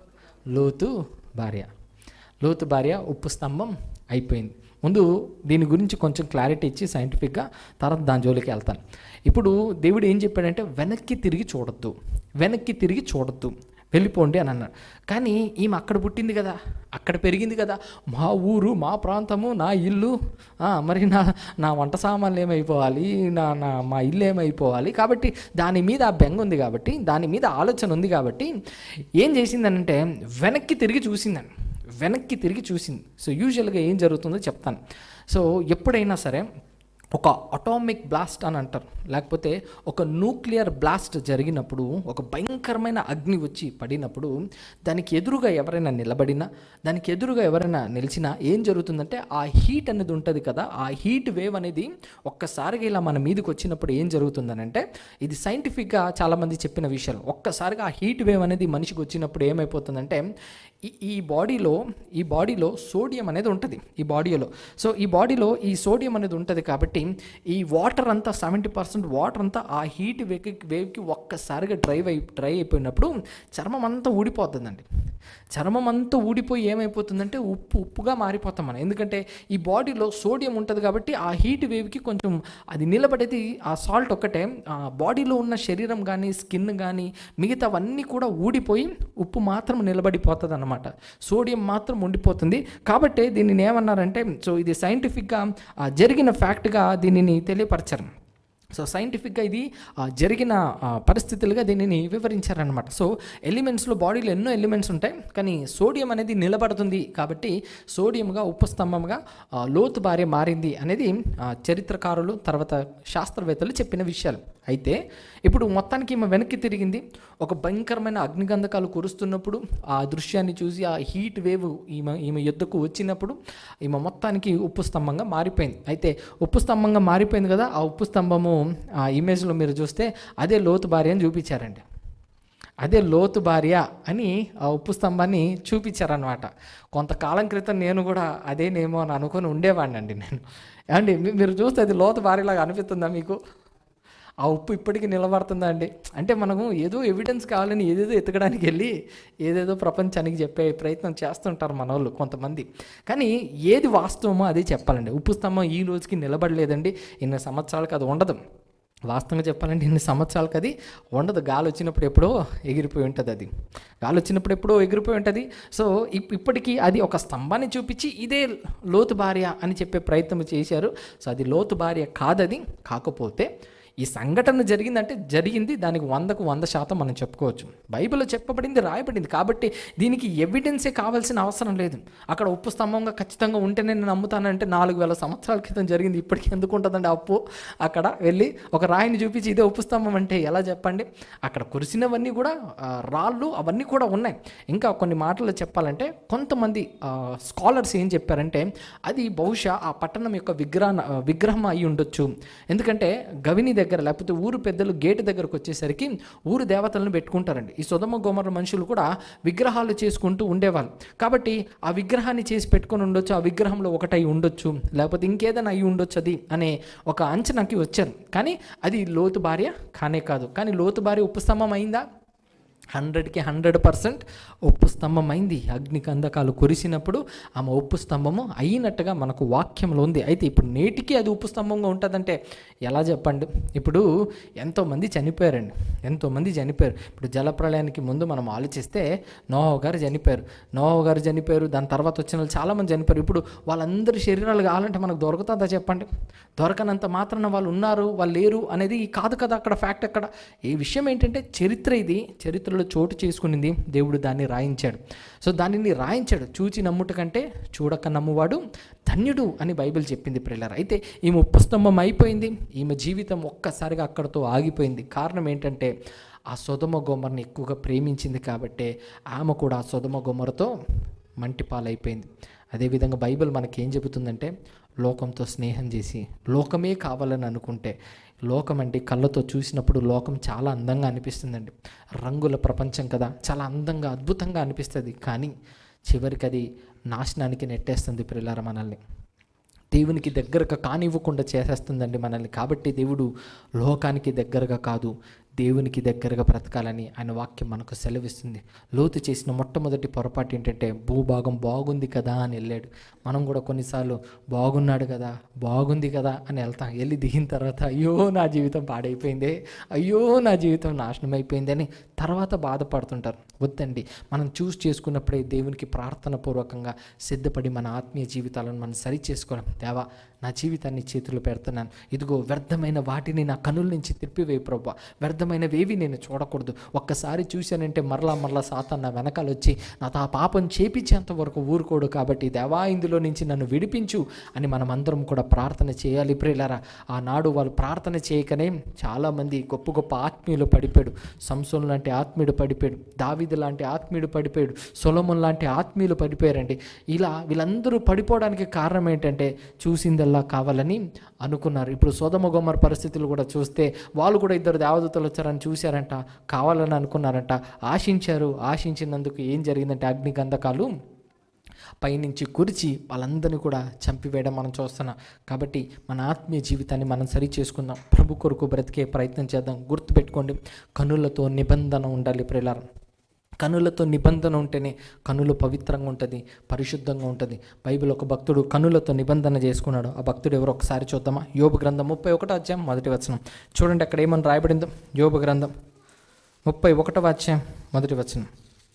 లోతు భార్య లోతు భార్య ఉప్పు స్తంభం అయిపోయింది ముందు దీని గురించి కొంచెం క్లారిటీ ఇచ్చి సైంటిఫిక్గా తర్వాత దాని జోలికి వెళ్తాను ఇప్పుడు దేవుడు ఏం చెప్పాడంటే వెనక్కి తిరిగి చూడొద్దు వెనక్కి తిరిగి చూడొద్దు వెళ్ళిపోండి అని అన్నాడు కానీ ఈమె అక్కడ పుట్టింది కదా అక్కడ పెరిగింది కదా మా ఊరు మా ప్రాంతము నా ఇల్లు ఆ, మరి నా నా వంట సామాన్లు ఏమైపోవాలి నా నా మా ఇల్లు ఏమైపోవాలి కాబట్టి దాని మీద ఆ బెంగ ఉంది కాబట్టి దాని మీద ఆలోచన ఉంది కాబట్టి ఏం చేసిందనంటే వెనక్కి తిరిగి చూసిందండి వెనక్కి తిరిగి చూసింది సో యూజువల్గా ఏం జరుగుతుందో చెప్తాను సో ఎప్పుడైనా సరే ఒక అటామిక్ బ్లాస్ట్ అని అంటారు లేకపోతే ఒక న్యూక్లియర్ బ్లాస్ట్ జరిగినప్పుడు ఒక భయంకరమైన అగ్ని వచ్చి పడినప్పుడు దానికి ఎదురుగా ఎవరైనా నిలబడినా దానికి ఎదురుగా ఎవరైనా నిలిచినా ఏం జరుగుతుందంటే ఆ హీట్ అనేది ఉంటుంది కదా ఆ హీట్ వేవ్ అనేది ఒక్కసారిగా ఇలా మన మీదకి వచ్చినప్పుడు ఏం జరుగుతుందనంటే ఇది సైంటిఫిక్గా చాలామంది చెప్పిన విషయాలు ఒక్కసారిగా ఆ హీట్ వేవ్ అనేది మనిషికి వచ్చినప్పుడు ఏమైపోతుందంటే ఈ ఈ బాడీలో ఈ బాడీలో సోడియం అనేది ఉంటుంది ఈ బాడీలో సో ఈ బాడీలో ఈ సోడియం అనేది ఉంటుంది కాబట్టి ఈ వాటర్ అంతా సెవెంటీ పర్సెంట్ వాటర్ అంతా ఆ హీట్ వేవ్కి వేవ్కి ఒక్కసారిగా డ్రైవ్ అయి డ్రై అయిపోయినప్పుడు చర్మం అంతా ఊడిపోతుందండి చర్మం అంతా ఊడిపోయి ఏమైపోతుందంటే ఉప్పు ఉప్పుగా మారిపోతాం మనం ఎందుకంటే ఈ బాడీలో సోడియం ఉంటుంది కాబట్టి ఆ హీట్ వేవ్కి కొంచెం అది నిలబడేది ఆ సాల్ట్ ఒక్కటే ఆ బాడీలో ఉన్న శరీరం కానీ స్కిన్ కానీ మిగతావన్నీ కూడా ఊడిపోయి ఉప్పు మాత్రం నిలబడిపోతుంది అనమాట సోడియం మాత్రం ఉండిపోతుంది కాబట్టి దీనిని ఏమన్నారంటే సో ఇది సైంటిఫిక్గా ఆ, జరిగిన ఫ్యాక్ట్గా దీనిని తెలియపరచారు సో సైంటిఫిక్గా ఇది ఆ, జరిగిన ఆ, పరిస్థితులుగా దీనిని వివరించారనమాట సో ఎలిమెంట్స్లో బాడీలో ఎన్నో ఎలిమెంట్స్ ఉంటాయి కానీ సోడియం అనేది నిలబడుతుంది కాబట్టి సోడియంగా ఉప్పు స్తంభంగా ఆ, లోతు భార్య మారింది అనేది ఆ, చరిత్రకారులు తర్వాత శాస్త్రవేత్తలు చెప్పిన విషయాలు అయితే ఇప్పుడు మొత్తానికి ఈమె వెనక్కి తిరిగింది ఒక భయంకరమైన అగ్నిగంధకాలు కురుస్తున్నప్పుడు ఆ దృశ్యాన్ని చూసి ఆ హీట్ వేవ్ ఈమె ఈమె యుద్ధకు వచ్చినప్పుడు ఈమె మొత్తానికి ఉప్పు స్తంభంగా మారిపోయింది అయితే ఉప్పు స్తంభంగా మారిపోయింది కదా ఆ ఉప్పు స్తంభము ఆ ఇమేజ్లో మీరు చూస్తే అదే లోతు భార్య అని చూపించారండి అదే లోతు భార్య అని ఆ ఉప్పు స్తంభాన్ని చూపించారనమాట కొంతకాలం క్రితం నేను కూడా అదేనేమో అని అనుకొని ఉండేవాడిని అండి నేను ఏమండి మీ- మీరు చూస్తే అది లోతు భార్యలాగా అనిపిస్తుందా మీకు ఆ ఉప్పు ఇప్పటికీ నిలబడుతుందా అండి అంటే మనము ఏదో ఎవిడెన్స్ కావాలని ఏదేదో ఎతకడానికి వెళ్ళి ఏదేదో ప్రపంచానికి చెప్పే ప్రయత్నం చేస్తుంటారు మన వాళ్ళు కొంతమంది కానీ ఏది వాస్తవమో అదే చెప్పాలండి ఉప్పు స్తంభం ఈ రోజుకి నిలబడలేదండి ఇన్ని సంవత్సరాలకు అది ఉండదు వాస్తవంగా చెప్పాలంటే ఇన్ని సంవత్సరాలకు అది ఉండదు గాలి వచ్చినప్పుడు ఎప్పుడో ఎగిరిపోయి ఉంటుంది అది గాలి వచ్చినప్పుడు ఎప్పుడో ఎగిరిపోయి ఉంటుంది సో ఇప్ ఇప్పటికీ అది ఒక స్తంభాన్ని చూపించి ఇదే లోతు భార్య అని చెప్పే ప్రయత్నం చేశారు సో అది లోతు భార్య కాదది కాకపోతే ఈ సంఘటన జరిగిందంటే జరిగింది దానికి వందకు వంద శాతం మనం చెప్పుకోవచ్చు బైబిల్లో చెప్పబడింది రాయబడింది కాబట్టి దీనికి ఎవిడెన్సే కావాల్సిన అవసరం లేదు అక్కడ ఉప్పు స్తంభంగా ఖచ్చితంగా ఉంటేనే నేను నమ్ముతానంటే నాలుగు వేల సంవత్సరాల క్రితం జరిగింది ఇప్పటికీ ఎందుకు ఉంటుందండి ఆ ఉప్పు అక్కడ వెళ్ళి ఒక రాయిని చూపించి ఇదే ఉప్పు స్తంభం అంటే ఎలా చెప్పండి అక్కడ కురిసినవన్నీ కూడా ఆ, రాళ్ళు అవన్నీ కూడా ఉన్నాయి ఇంకా కొన్ని మాటలు చెప్పాలంటే కొంతమంది స్కాలర్స్ ఏం చెప్పారంటే అది బహుశా ఆ పట్టణం యొక్క విగ్రహ విగ్రహం అయి ఉండొచ్చు ఎందుకంటే గవిని దగ్గర లేకపోతే ఊరు పెద్దలు గేటు దగ్గరకు వచ్చేసరికి ఊరు దేవతలను పెట్టుకుంటారండి ఈ సుధమ గోమర మనుషులు కూడా విగ్రహాలు చేసుకుంటూ ఉండేవాళ్ళు కాబట్టి ఆ విగ్రహాన్ని చేసి పెట్టుకొని ఉండొచ్చు ఆ విగ్రహంలో ఒకటై ఉండొచ్చు లేకపోతే ఇంకేదైనా అయి ఉండొచ్చు అది అనే ఒక అంచనాకి వచ్చారు కానీ అది లోతు భార్య కానే కాదు కానీ లోతు భార్య ఉపస్తంభం అయిందా హండ్రెడ్కి హండ్రెడ్ పర్సెంట్ ఉప్పు స్తంభం అయింది అగ్ని కందకాలు కురిసినప్పుడు ఆమె ఉప్పు స్తంభము అయినట్టుగా మనకు వాక్యంలో ఉంది అయితే ఇప్పుడు నేటికి అది ఉప్పు స్తంభంగా ఉంటుందంటే ఎలా చెప్పండి ఇప్పుడు ఎంతోమంది చనిపోయారండి ఎంతోమంది చనిపోయారు ఇప్పుడు జలప్రళయానికి ముందు మనం ఆలోచిస్తే నోహ గారు చనిపోయారు నోహ గారు చనిపోయారు దాని తర్వాత వచ్చిన వాళ్ళు చాలామంది చనిపోయారు ఇప్పుడు వాళ్ళందరి శరీరాలు కావాలంటే మనకు దొరుకుతుందా చెప్పండి దొరకనంత మాత్రాన వాళ్ళు ఉన్నారు వాళ్ళు లేరు అనేది కాదు కదా అక్కడ ఫ్యాక్ట్ అక్కడ ఈ విషయం ఏంటంటే చరిత్ర ఇది చరిత్రలో చరిత్రలో చోటు చేసుకునింది దేవుడు దాన్ని రాయించాడు సో దానిని రాయించాడు చూచి నమ్ముట కంటే చూడక నమ్మువాడు ధన్యుడు అని బైబిల్ చెప్పింది ప్రిల్లర్ అయితే ఈమె ఉపస్తంభం అయిపోయింది ఈమె జీవితం ఒక్కసారిగా అక్కడతో ఆగిపోయింది కారణం ఏంటంటే ఆ సొదమ గొమ్మర్ని ఎక్కువగా ప్రేమించింది కాబట్టే ఆమె కూడా ఆ సొదమ గొమ్మరతో మంటిపాలైపోయింది అదేవిధంగా బైబిల్ మనకి ఏం చెబుతుందంటే లోకంతో స్నేహం చేసి లోకమే కావాలని అనుకుంటే లోకం అంటే కళ్ళతో చూసినప్పుడు లోకం చాలా అందంగా అనిపిస్తుందండి రంగుల ప్రపంచం కదా చాలా అందంగా అద్భుతంగా అనిపిస్తుంది కానీ చివరికి అది నాశనానికి నెట్టేస్తుంది పిల్లల మనల్ని దేవునికి దగ్గరగా కానివ్వకుండా చేసేస్తుందండి మనల్ని కాబట్టి దేవుడు లోకానికి దగ్గరగా కాదు దేవునికి దగ్గరగా బ్రతకాలని ఆయన వాక్యం మనకు సెలవిస్తుంది లోతు చేసిన మొట్టమొదటి పొరపాటు ఏంటంటే భూభాగం బాగుంది కదా అని వెళ్ళాడు మనం కూడా కొన్నిసార్లు బాగున్నాడు కదా బాగుంది కదా అని వెళ్తాం వెళ్ళి దిగిన తర్వాత అయ్యో నా జీవితం పాడైపోయిందే అయ్యో నా జీవితం నాశనం అయిపోయింది అని తర్వాత బాధపడుతుంటారు వద్దండి మనం చూస్ చేసుకున్నప్పుడే దేవునికి ప్రార్థన పూర్వకంగా సిద్ధపడి మన ఆత్మీయ జీవితాలను మనం సరి చేసుకోవడం దేవా నా జీవితాన్ని చేతులు పెడుతున్నాను ఇదిగో వ్యర్థమైన వాటిని నా కనుల నుంచి తిప్పివేయి ప్రభా వ్యర్థమైనవేవి నేను చూడకూడదు ఒక్కసారి చూశానంటే మరలా మరలా సాతాన్ నా వెనకాల వచ్చి నాతో ఆ పాపం చేపించేంత వరకు ఊరుకోడు కాబట్టి దేవా ఇందులో నుంచి నన్ను విడిపించు అని మనం అందరం కూడా ప్రార్థన చేయాలి ప్రియులారా ఆనాడు వాళ్ళు ప్రార్థన చేయకనే చాలామంది గొప్ప గొప్ప ఆత్మీయులు పడిపోయాడు సంసోన్ లాంటి ఆత్మీయుడు పడిపోయాడు దావిదు లాంటి ఆత్మీయుడు పడిపోయాడు సొలమున్ లాంటి ఆత్మీయులు పడిపోయారండి ఇలా వీళ్ళందరూ పడిపోవడానికి కారణం ఏంటంటే చూసిందల్లా కావాలని అనుకున్నారు ఇప్పుడు సోదమ గోమర్ పరిస్థితులు కూడా చూస్తే వాళ్ళు కూడా ఇద్దరు దేవదూతలు వచ్చారని చూశారంట కావాలని అనుకున్నారంట ఆశించారు ఆశించినందుకు ఏం జరిగిందంటే అగ్ని గంధకాలు పైనుంచి కురిచి వాళ్ళందరినీ కూడా చంపివేయడం మనం చూస్తున్నాం కాబట్టి మన ఆత్మీయ జీవితాన్ని మనం సరి చేసుకుందాం ప్రభు కొరకు బ్రతికే ప్రయత్నం చేద్దాం గుర్తుపెట్టుకోండి కనులతో నిబంధన ఉండాలి ప్రిలారం కనులతో నిబంధన ఉంటేనే కనులు పవిత్రంగా ఉంటుంది పరిశుద్ధంగా ఉంటుంది బైబిల్ ఒక భక్తుడు కనులతో నిబంధన చేసుకున్నాడు ఆ భక్తుడు ఎవరో ఒకసారి చూద్దామా యోబు గ్రంథం ముప్పై ఒకటో అధ్యాయం మొదటి వచనం చూడండి అక్కడ ఏమని రాయబడిందో యోబు గ్రంథం ముప్పై ఒకటో అధ్యాయం మొదటి వచనం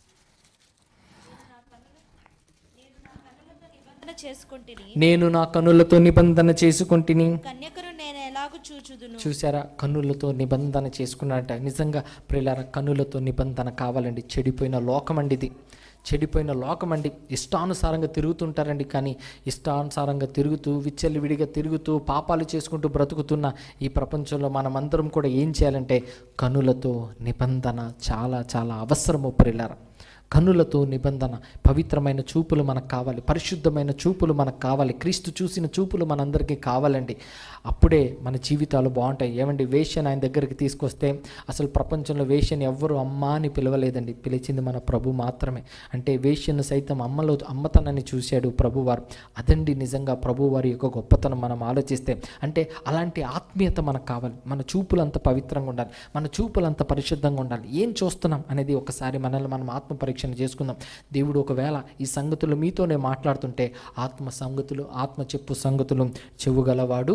నిబంధన చేసుకుంటుని నేను నా కనులతో నిబంధన చేసుకుంటుని కన్యకను నేను ఎలాగూ చూచుదును చూసారా కన్నులతో నిబంధన చేసుకున్నారట నిజంగా ప్రియులారా కన్నులతో నిబంధన కావాలండి చెడిపోయిన లోకం అండి ఇది చెడిపోయిన లోకం అండి ఇష్టానుసారంగా తిరుగుతుంటారండి కానీ ఇష్టానుసారంగా తిరుగుతూ విచ్చలవిడిగా తిరుగుతూ పాపాలు చేసుకుంటూ బ్రతుకుతున్న ఈ ప్రపంచంలో మనమందరం కూడా ఏం చేయాలంటే కన్నులతో నిబంధన చాలా చాలా అవసరము ప్రియులారా కన్నులతో నిబంధన పవిత్రమైన చూపులు మనకు కావాలి పరిశుద్ధమైన చూపులు మనకు కావాలి క్రీస్తు చూసిన చూపులు మనందరికీ కావాలండి అప్పుడే మన జీవితాలు బాగుంటాయి ఏమండి వేష్యను ఆయన దగ్గరికి తీసుకొస్తే అసలు ప్రపంచంలో వేష్యని ఎవ్వరు అమ్మ అని పిలవలేదండి పిలిచింది మన ప్రభు మాత్రమే అంటే వేష్యను సైతం అమ్మలో అమ్మతనాన్ని చూశాడు ప్రభువారు అదండి నిజంగా ప్రభువారి యొక్క గొప్పతనం మనం ఆలోచిస్తే అంటే అలాంటి ఆత్మీయత మనకు కావాలి మన చూపులు అంత పవిత్రంగా ఉండాలి మన చూపులు అంత పరిశుద్ధంగా ఉండాలి ఏం చూస్తున్నాం అనేది ఒకసారి మనల్ని మనం ఆత్మ పరీక్ష చేసుకుందాం దేవుడు ఒకవేళ ఈ సంగతులు మీతోనే మాట్లాడుతుంటే ఆత్మ సంగతులు ఆత్మ చెప్పు సంగతులు చెవుగలవాడు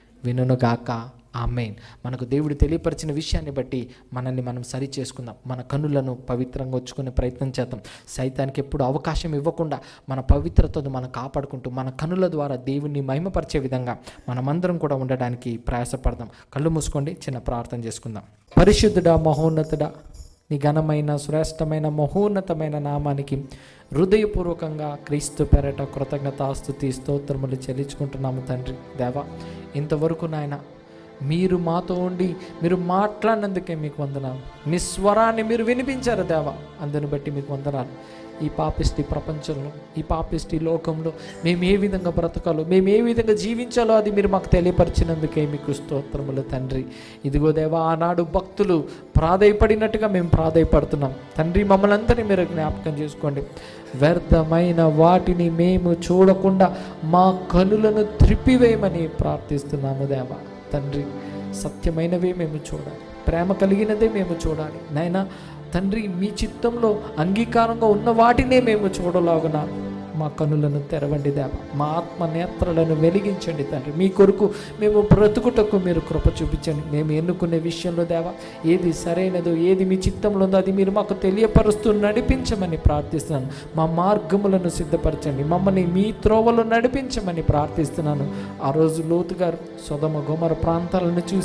వినుగాక ఆమెన్ మనకు దేవుడు తెలియపరిచిన విషయాన్ని బట్టి మనల్ని మనం సరి చేసుకుందాం మన కన్నులను పవిత్రంగా వచ్చుకునే ప్రయత్నం చేద్దాం సైతానికి ఎప్పుడు అవకాశం ఇవ్వకుండా మన పవిత్రతను మనం కాపాడుకుంటూ మన కన్నుల ద్వారా దేవుణ్ణి మహిమపరిచే విధంగా మనమందరం కూడా ఉండడానికి ప్రయాసపడదాం కళ్ళు మూసుకోండి చిన్న ప్రార్థన చేసుకుందాం పరిశుద్ధుడా మహోన్నతుడా నీ ఘనమైన శ్రేష్టమైన మహోన్నతమైన నామానికి హృదయపూర్వకంగా క్రీస్తు పెరట కృతజ్ఞతాస్తుతి స్తోత్రములు చెల్లించుకుంటున్నాము తండ్రి దేవా ఇంతవరకు నాయన మీరు మాతో ఉండి మీరు మాట్లాడినందుకే మీకు వందనాలు మీ స్వరాన్ని మీరు వినిపించారు దేవా అందుని బట్టి మీకు వందనాలు ఈ పాపిష్టి ప్రపంచంలో ఈ పాపిష్టి లోకంలో మేము ఏ విధంగా బ్రతకాలో మేము ఏ విధంగా జీవించాలో అది మీరు మాకు తెలియపరిచినందుకే మీకు స్తోత్రములు తండ్రి ఇదిగో దేవా ఆనాడు భక్తులు ప్రాధేయపడినట్టుగా మేము ప్రాధేయపడుతున్నాం తండ్రి మమ్మల్ని అందరినీ మీరు జ్ఞాపకం చేసుకోండి వ్యర్థమైన వాటిని మేము చూడకుండా మా కనులను త్రిప్పివేయమని ప్రార్థిస్తున్నాము దేవా తండ్రి సత్యమైనవే మేము చూడాలి ప్రేమ కలిగినదే మేము చూడాలి నాయనా తండ్రి మీ చిత్తంలో అంగీకారంగా ఉన్న వాటినే మేము చూడలాగున మా కనులను తెరవండి దేవ మా ఆత్మ నేత్రలను వెలిగించండి తండ్రి మీ కొరకు మేము బ్రతుకుటకు మీరు కృప చూపించండి మేము ఎన్నుకునే విషయంలో దేవ ఏది సరైనదో ఏది మీ చిత్తంలో ఉందో అది మీరు మాకు తెలియపరుస్తూ నడిపించమని ప్రార్థిస్తున్నాను మా మార్గములను సిద్ధపరచండి మమ్మల్ని మీ త్రోవలో నడిపించమని ప్రార్థిస్తున్నాను ఆ రోజు లోతు గారు సొదమ గోమర ప్రాంతాలను చూసి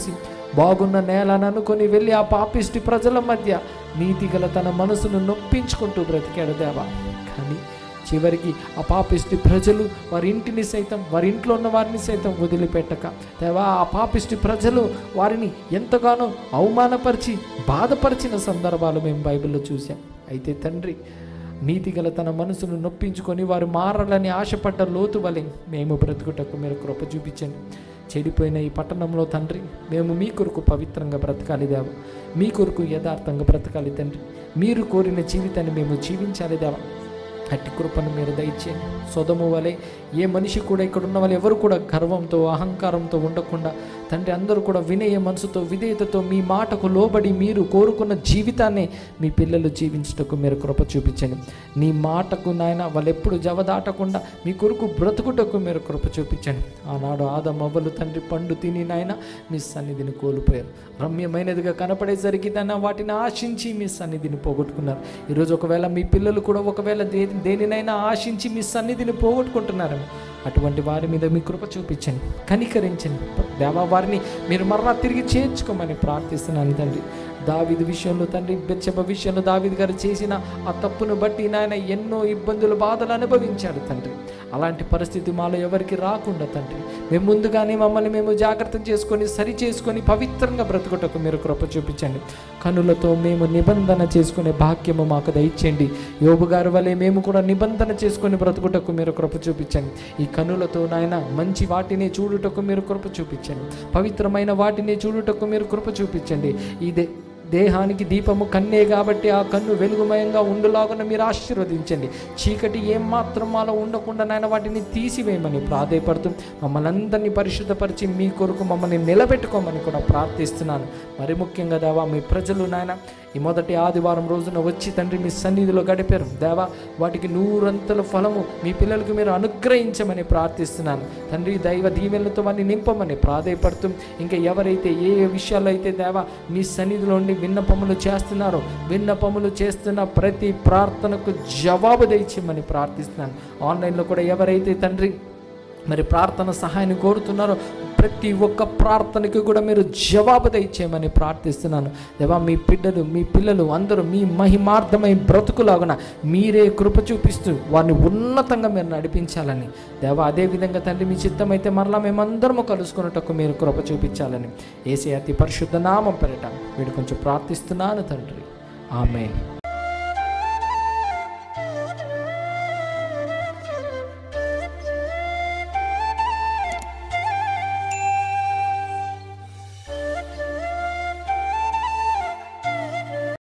బాగున్న నేలను అనుకొని వెళ్ళి ఆ పాపిష్టి ప్రజల మధ్య నీతిగల తన మనసును నొప్పించుకుంటూ బ్రతికాడు దేవా కానీ చివరికి ఆ పాపిష్టి ప్రజలు వారి ఇంటిని సైతం వారి ఇంట్లో ఉన్న వారిని సైతం వదిలిపెట్టక దేవా ఆ పాపిష్టి ప్రజలు వారిని ఎంతగానో అవమానపరిచి బాధపరిచిన సందర్భాలు మేము బైబిల్లో చూసాం అయితే తండ్రి నీతిగల తన మనసును నొప్పించుకొని వారు మారాలని ఆశపడ్డ లోతు వలె మేము బ్రతుకుటకు మీరు కృప చూపించండి చెడిపోయిన ఈ పట్టణంలో తండ్రి మేము మీ కొరకు పవిత్రంగా బ్రతకాలి దేవ మీ కొరకు యథార్థంగా బ్రతకాలి తండ్రి మీరు కోరిన జీవితాన్ని మేము జీవించాలి దేవ అట్టి కృపను మీరు దయచేయండి సొదము వలె ఏ మనిషి కూడా ఇక్కడ ఉన్న వాళ్ళు ఎవరు కూడా గర్వంతో అహంకారంతో ఉండకుండా తండ్రి అందరూ కూడా వినయ మనసుతో విధేయతతో మీ మాటకు లోబడి మీరు కోరుకున్న జీవితాన్ని మీ పిల్లలు జీవించుటకు మీరు కృప చూపించండి నీ మాటకు నాయన వాళ్ళు ఎప్పుడు జవదాటకుండా మీ కొరకు బ్రతుకుటకు మీరు కృప చూపించండి ఆనాడు ఆదమవ్వలు తండ్రి పండు తిని నాయన మీ సన్నిధిని కోల్పోయారు రమ్యమైనదిగా కనపడేసరికి తన వాటిని ఆశించి మీ సన్నిధిని పోగొట్టుకున్నారు ఈరోజు ఒకవేళ మీ పిల్లలు కూడా ఒకవేళ దే దేనినైనా ఆశించి మీ సన్నిధిని పోగొట్టుకుంటున్నారు అటువంటి వారి మీద మీ కృప చూపించండి కనికరించండి దేవా వారిని మీరు మరలా తిరిగి చేర్చుకోమని ప్రార్థిస్తున్నాను తండ్రి దావిది విషయంలో తండ్రి బెచ్చబ విషయంలో దావిది గారు చేసిన ఆ తప్పును బట్టి నాయన ఎన్నో ఇబ్బందులు బాధలు అనుభవించాడు తండ్రి అలాంటి పరిస్థితి మాలో ఎవరికి రాకుండా తండ్రి మేము ముందుగానే మమ్మల్ని మేము జాగ్రత్త చేసుకొని సరి చేసుకొని పవిత్రంగా బ్రతుకుటకు మీరు కృప చూపించండి కనులతో మేము నిబంధన చేసుకునే భాగ్యము మాకు దయచేయండి యోబు గారి వలె మేము కూడా నిబంధన చేసుకొని బ్రతుకుటకు మీరు కృప చూపించండి ఈ కనులతో నాయన మంచి వాటిని చూడుటకు మీరు కృప చూపించండి పవిత్రమైన వాటిని చూడుటకు మీరు కృప చూపించండి ఇదే దేహానికి దీపము కన్నే కాబట్టి ఆ కన్ను వెలుగుమయంగా ఉండులాగున మీరు ఆశీర్వదించండి చీకటి ఏమాత్రం మాలో ఉండకుండా నాయన వాటిని తీసివేయమని ప్రాధేయపడుతూ మమ్మల్ని అందరినీ పరిశుద్ధపరిచి మీ కొరకు మమ్మల్ని నిలబెట్టుకోమని కూడా ప్రార్థిస్తున్నాను మరి ముఖ్యంగా దేవా మీ ప్రజలు నాయన ఈ మొదటి ఆదివారం రోజున వచ్చి తండ్రి మీ సన్నిధిలో గడిపారు దేవా వాటికి నూరంతల ఫలము మీ పిల్లలకు మీరు అనుగ్రహించమని ప్రార్థిస్తున్నాను తండ్రి దైవ దీవెనలతో వారిని నింపమని ప్రాధేయపడుతూ ఇంకా ఎవరైతే ఏ ఏ విషయాల్లో అయితే దేవా మీ సన్నిధిలో ఉండి విన్నపములు చేస్తున్నారో విన్నపములు చేస్తున్న ప్రతి ప్రార్థనకు జవాబు దయచేయమని ప్రార్థిస్తున్నాను ఆన్లైన్లో కూడా ఎవరైతే తండ్రి మరి ప్రార్థన సహాయాన్ని కోరుతున్నారో ప్రతి ఒక్క ప్రార్థనకి కూడా మీరు జవాబు దయచేయమని ప్రార్థిస్తున్నాను దేవా మీ బిడ్డలు మీ పిల్లలు అందరూ మీ మహిమార్థమై బ్రతుకులాగున మీరే కృప చూపిస్తూ వారిని ఉన్నతంగా మీరు నడిపించాలని దేవా అదే విధంగా తండ్రి మీ చిత్తమైతే మరలా మేమందరము కలుసుకున్నటకు మీరు కృప చూపించాలని ఏసీ అతి పరిశుద్ధ నామం పెరట వీడు కొంచెం ప్రార్థిస్తున్నాను తండ్రి ఆమె